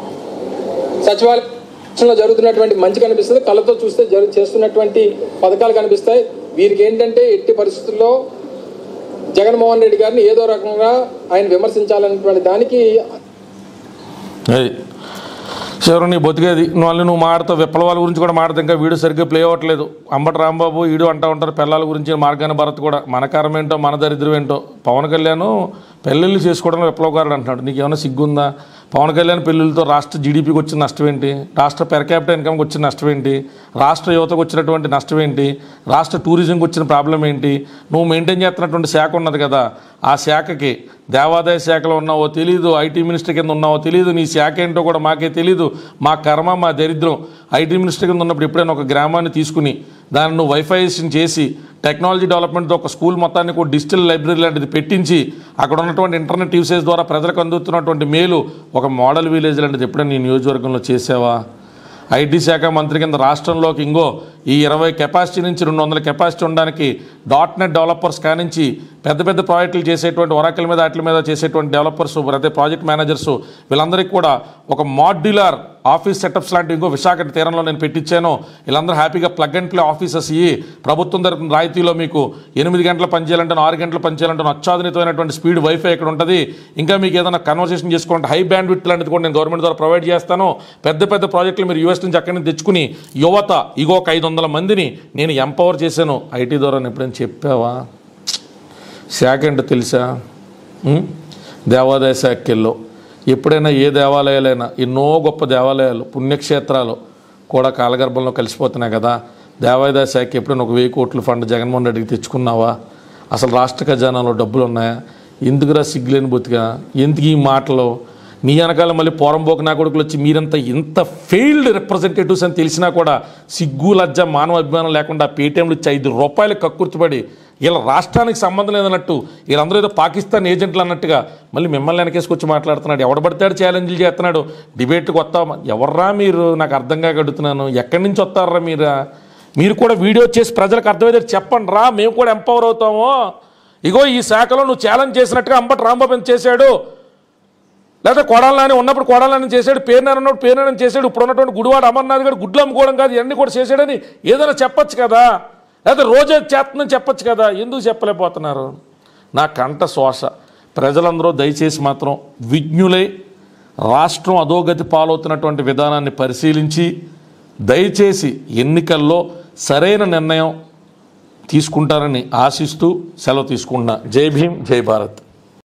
సచివాలయంలో జరుగుతున్నటువంటి మంచి కనిపిస్తుంది కళ్ళతో చూస్తే జరు చేస్తున్నటువంటి పథకాలు కనిపిస్తాయి వీరికి ఏంటంటే ఎట్టి పరిస్థితుల్లో జగన్మోహన్ రెడ్డి గారిని ఏదో రకంగా ఆయన విమర్శించాలనేటువంటి దానికి ఏయ్ చివరి నీ బతికేది నువ్వు మళ్ళీ నువ్వు మాడతావు విప్లవాల గురించి కూడా మాడతావు ఇంకా వీడియో సరిగ్గా ప్లే అవ్వట్లేదు అంబటి రాంబాబు ఈడు అంటూ ఉంటారు పిల్లల గురించి మార్గాన్ని భరత్ కూడా మన కర్మ ఏంటో మన దరిద్రం ఏంటో పవన్ కళ్యాణ్ పెళ్ళిళ్ళు చేసుకోవడంలో విప్లవకారుడు అంటున్నాడు నీకు ఏమైనా సిగ్గుందా పవన్ కళ్యాణ్ పెళ్ళిళ్ళతో రాష్ట్ర జీడిపికి వచ్చిన నష్టం ఏంటి రాష్ట్ర పెర్ క్యాపిటల్ ఇన్కమ్కి వచ్చిన నష్టం ఏంటి రాష్ట్ర యువతకు వచ్చినటువంటి నష్టం ఏంటి రాష్ట్ర టూరిజంకి వచ్చిన ప్రాబ్లం ఏంటి నువ్వు మెయింటైన్ చేస్తున్నటువంటి శాఖ ఉన్నది కదా ఆ శాఖకి దేవాదాయ శాఖలో ఉన్నావో తెలీదు ఐటీ మినిస్టర్ కింద ఉన్నావో తెలీదు నీ శాఖ ఏంటో కూడా మాకే తెలీదు మా కర్మ మా దరిద్రం ఐటీ మినిస్టర్ కింద ఉన్నప్పుడు ఎప్పుడైనా ఒక గ్రామాన్ని తీసుకుని దాన్ని నువ్వు వైఫైజేషన్ చేసి టెక్నాలజీ డెవలప్మెంట్తో ఒక స్కూల్ మొత్తాన్ని కూడా డిజిటల్ లైబ్రరీ లాంటిది పెట్టించి అక్కడ ఉన్నటువంటి ఇంటర్నెట్ యూసేజ్ ద్వారా ప్రజలకు అందుతున్నటువంటి మేలు ఒక మోడల్ విలేజ్ లాంటిది ఎప్పుడైనా నీ నియోజకవర్గంలో చేసావా ఐటీ శాఖ మంత్రి కింద రాష్ట్రంలోకి ఇంగో ఈ ఇరవై కెపాసిటీ నుంచి రెండు వందల కెపాసిటీ ఉండడానికి డాట్ నెట్ డెవలపర్స్ కానించి పెద్ద పెద్ద ప్రాజెక్టులు చేసేటువంటి ఒరాకిల్ మీద వాటి మీద చేసేటువంటి డెవలపర్స్ ప్రతి ప్రాజెక్ట్ మేనేజర్స్ వీళ్ళందరికీ కూడా ఒక మాడ్యులర్ ఆఫీస్ సెటప్స్ లాంటి ఇంకో విశాఖ తీరంలో నేను పెట్టించాను వీళ్ళందరూ హ్యాపీగా ప్లగ్ అండ్ ప్లే ఆఫీసెస్ ఇవి ప్రభుత్వం తరపున రాయితీలో మీకు ఎనిమిది గంటలు పనిచేయాలంటే ఆరు గంటలు పనిచేయాలంటే అత్యాధునితమైనటువంటి స్పీడ్ వైఫై ఇక్కడ ఉంటుంది ఇంకా మీకు ఏదైనా కన్వర్సేషన్ చేసుకోవాలంటే హై బ్యాండ్ విత్ లాంటిది కూడా నేను గవర్నమెంట్ ద్వారా ప్రొవైడ్ చేస్తాను పెద్ద పెద్ద ప్రాజెక్టులు మీరు యూఎస్ నుంచి అక్కడి నుంచి తెచ్చుకుని యువత ఇగో ఒక ఐదు వందల మందిని నేను ఎంపవర్ చేశాను ఐటీ ద్వారా నేను ఎప్పుడైనా చెప్పావా శాఖ ఏంటో తెలుసా ఉం? దేవాదాయ శాఖల్లో ఎప్పుడైనా ఏ దేవాలయాలైనా ఎన్నో గొప్ప దేవాలయాలు పుణ్యక్షేత్రాలు కూడా కాలగర్భంలో కలిసిపోతున్నాయి కదా దేవాదాయ శాఖ ఎప్పుడైనా ఒక వెయ్యి కోట్ల ఫండ్ జగన్మోహన్ రెడ్డికి తెచ్చుకున్నావా అసలు రాష్ట్ర ఖజానాలో డబ్బులు ఉన్నాయా ఎందుకురా సిగ్గులేని బొత్తిగా ఎందుకు ఈ మాటలు నీ వెనకాల మళ్ళీ పోరంబోకు నా కొడుకులు వచ్చి మీరంతా ఇంత ఫెయిల్డ్ రిప్రజెంటేటివ్స్ అని తెలిసినా కూడా సిగ్గు లజ్జ మానవ అభిమానం లేకుండా పేటీఎంలు ఇచ్చి ఐదు రూపాయలు కక్కుర్తిపడి వీళ్ళ రాష్ట్రానికి సంబంధం లేదన్నట్టు వీళ్ళందరూ ఏదో పాకిస్తాన్ ఏజెంట్లు అన్నట్టుగా మళ్ళీ మిమ్మల్ని వెనకేసుకొచ్చి మాట్లాడుతున్నాడు ఎవడ పడితే ఛాలెంజ్లు చేస్తున్నాడు డిబేట్కి వస్తా ఎవర్రా మీరు నాకు అర్థం కాక అడుగుతున్నాను ఎక్కడి నుంచి వస్తారా మీరా మీరు కూడా వీడియో చేసి ప్రజలకు అర్థమయ్యేది చెప్పండి రా మేము కూడా ఎంపవర్ అవుతాము ఇగో ఈ శాఖలో నువ్వు ఛాలెంజ్ చేసినట్టుగా అంబటి రాంబాబు ఎంత చేశాడు లేకపోతే కొడాలని ఉన్నప్పుడు కొడాలని చేశాడు పేరునారు ఉన్నప్పుడు పేరునారని చేశాడు ఇప్పుడు ఉన్నటువంటి గుడివాడ అమర్నాథ్ గారు గుడ్లు అమ్ముకోవడం కాదు ఇవన్నీ కూడా చేశాడని ఏదైనా చెప్పొచ్చు కదా లేకపోతే రోజే చేస్తుందని చెప్పొచ్చు కదా ఎందుకు చెప్పలేకపోతున్నారు నా కంట శ్వాస ప్రజలందరూ దయచేసి మాత్రం విజ్ఞులై రాష్ట్రం అధోగతి పాలవుతున్నటువంటి విధానాన్ని పరిశీలించి దయచేసి ఎన్నికల్లో సరైన నిర్ణయం తీసుకుంటారని ఆశిస్తూ సెలవు తీసుకుంటున్నా జై భీమ్ జై భారత్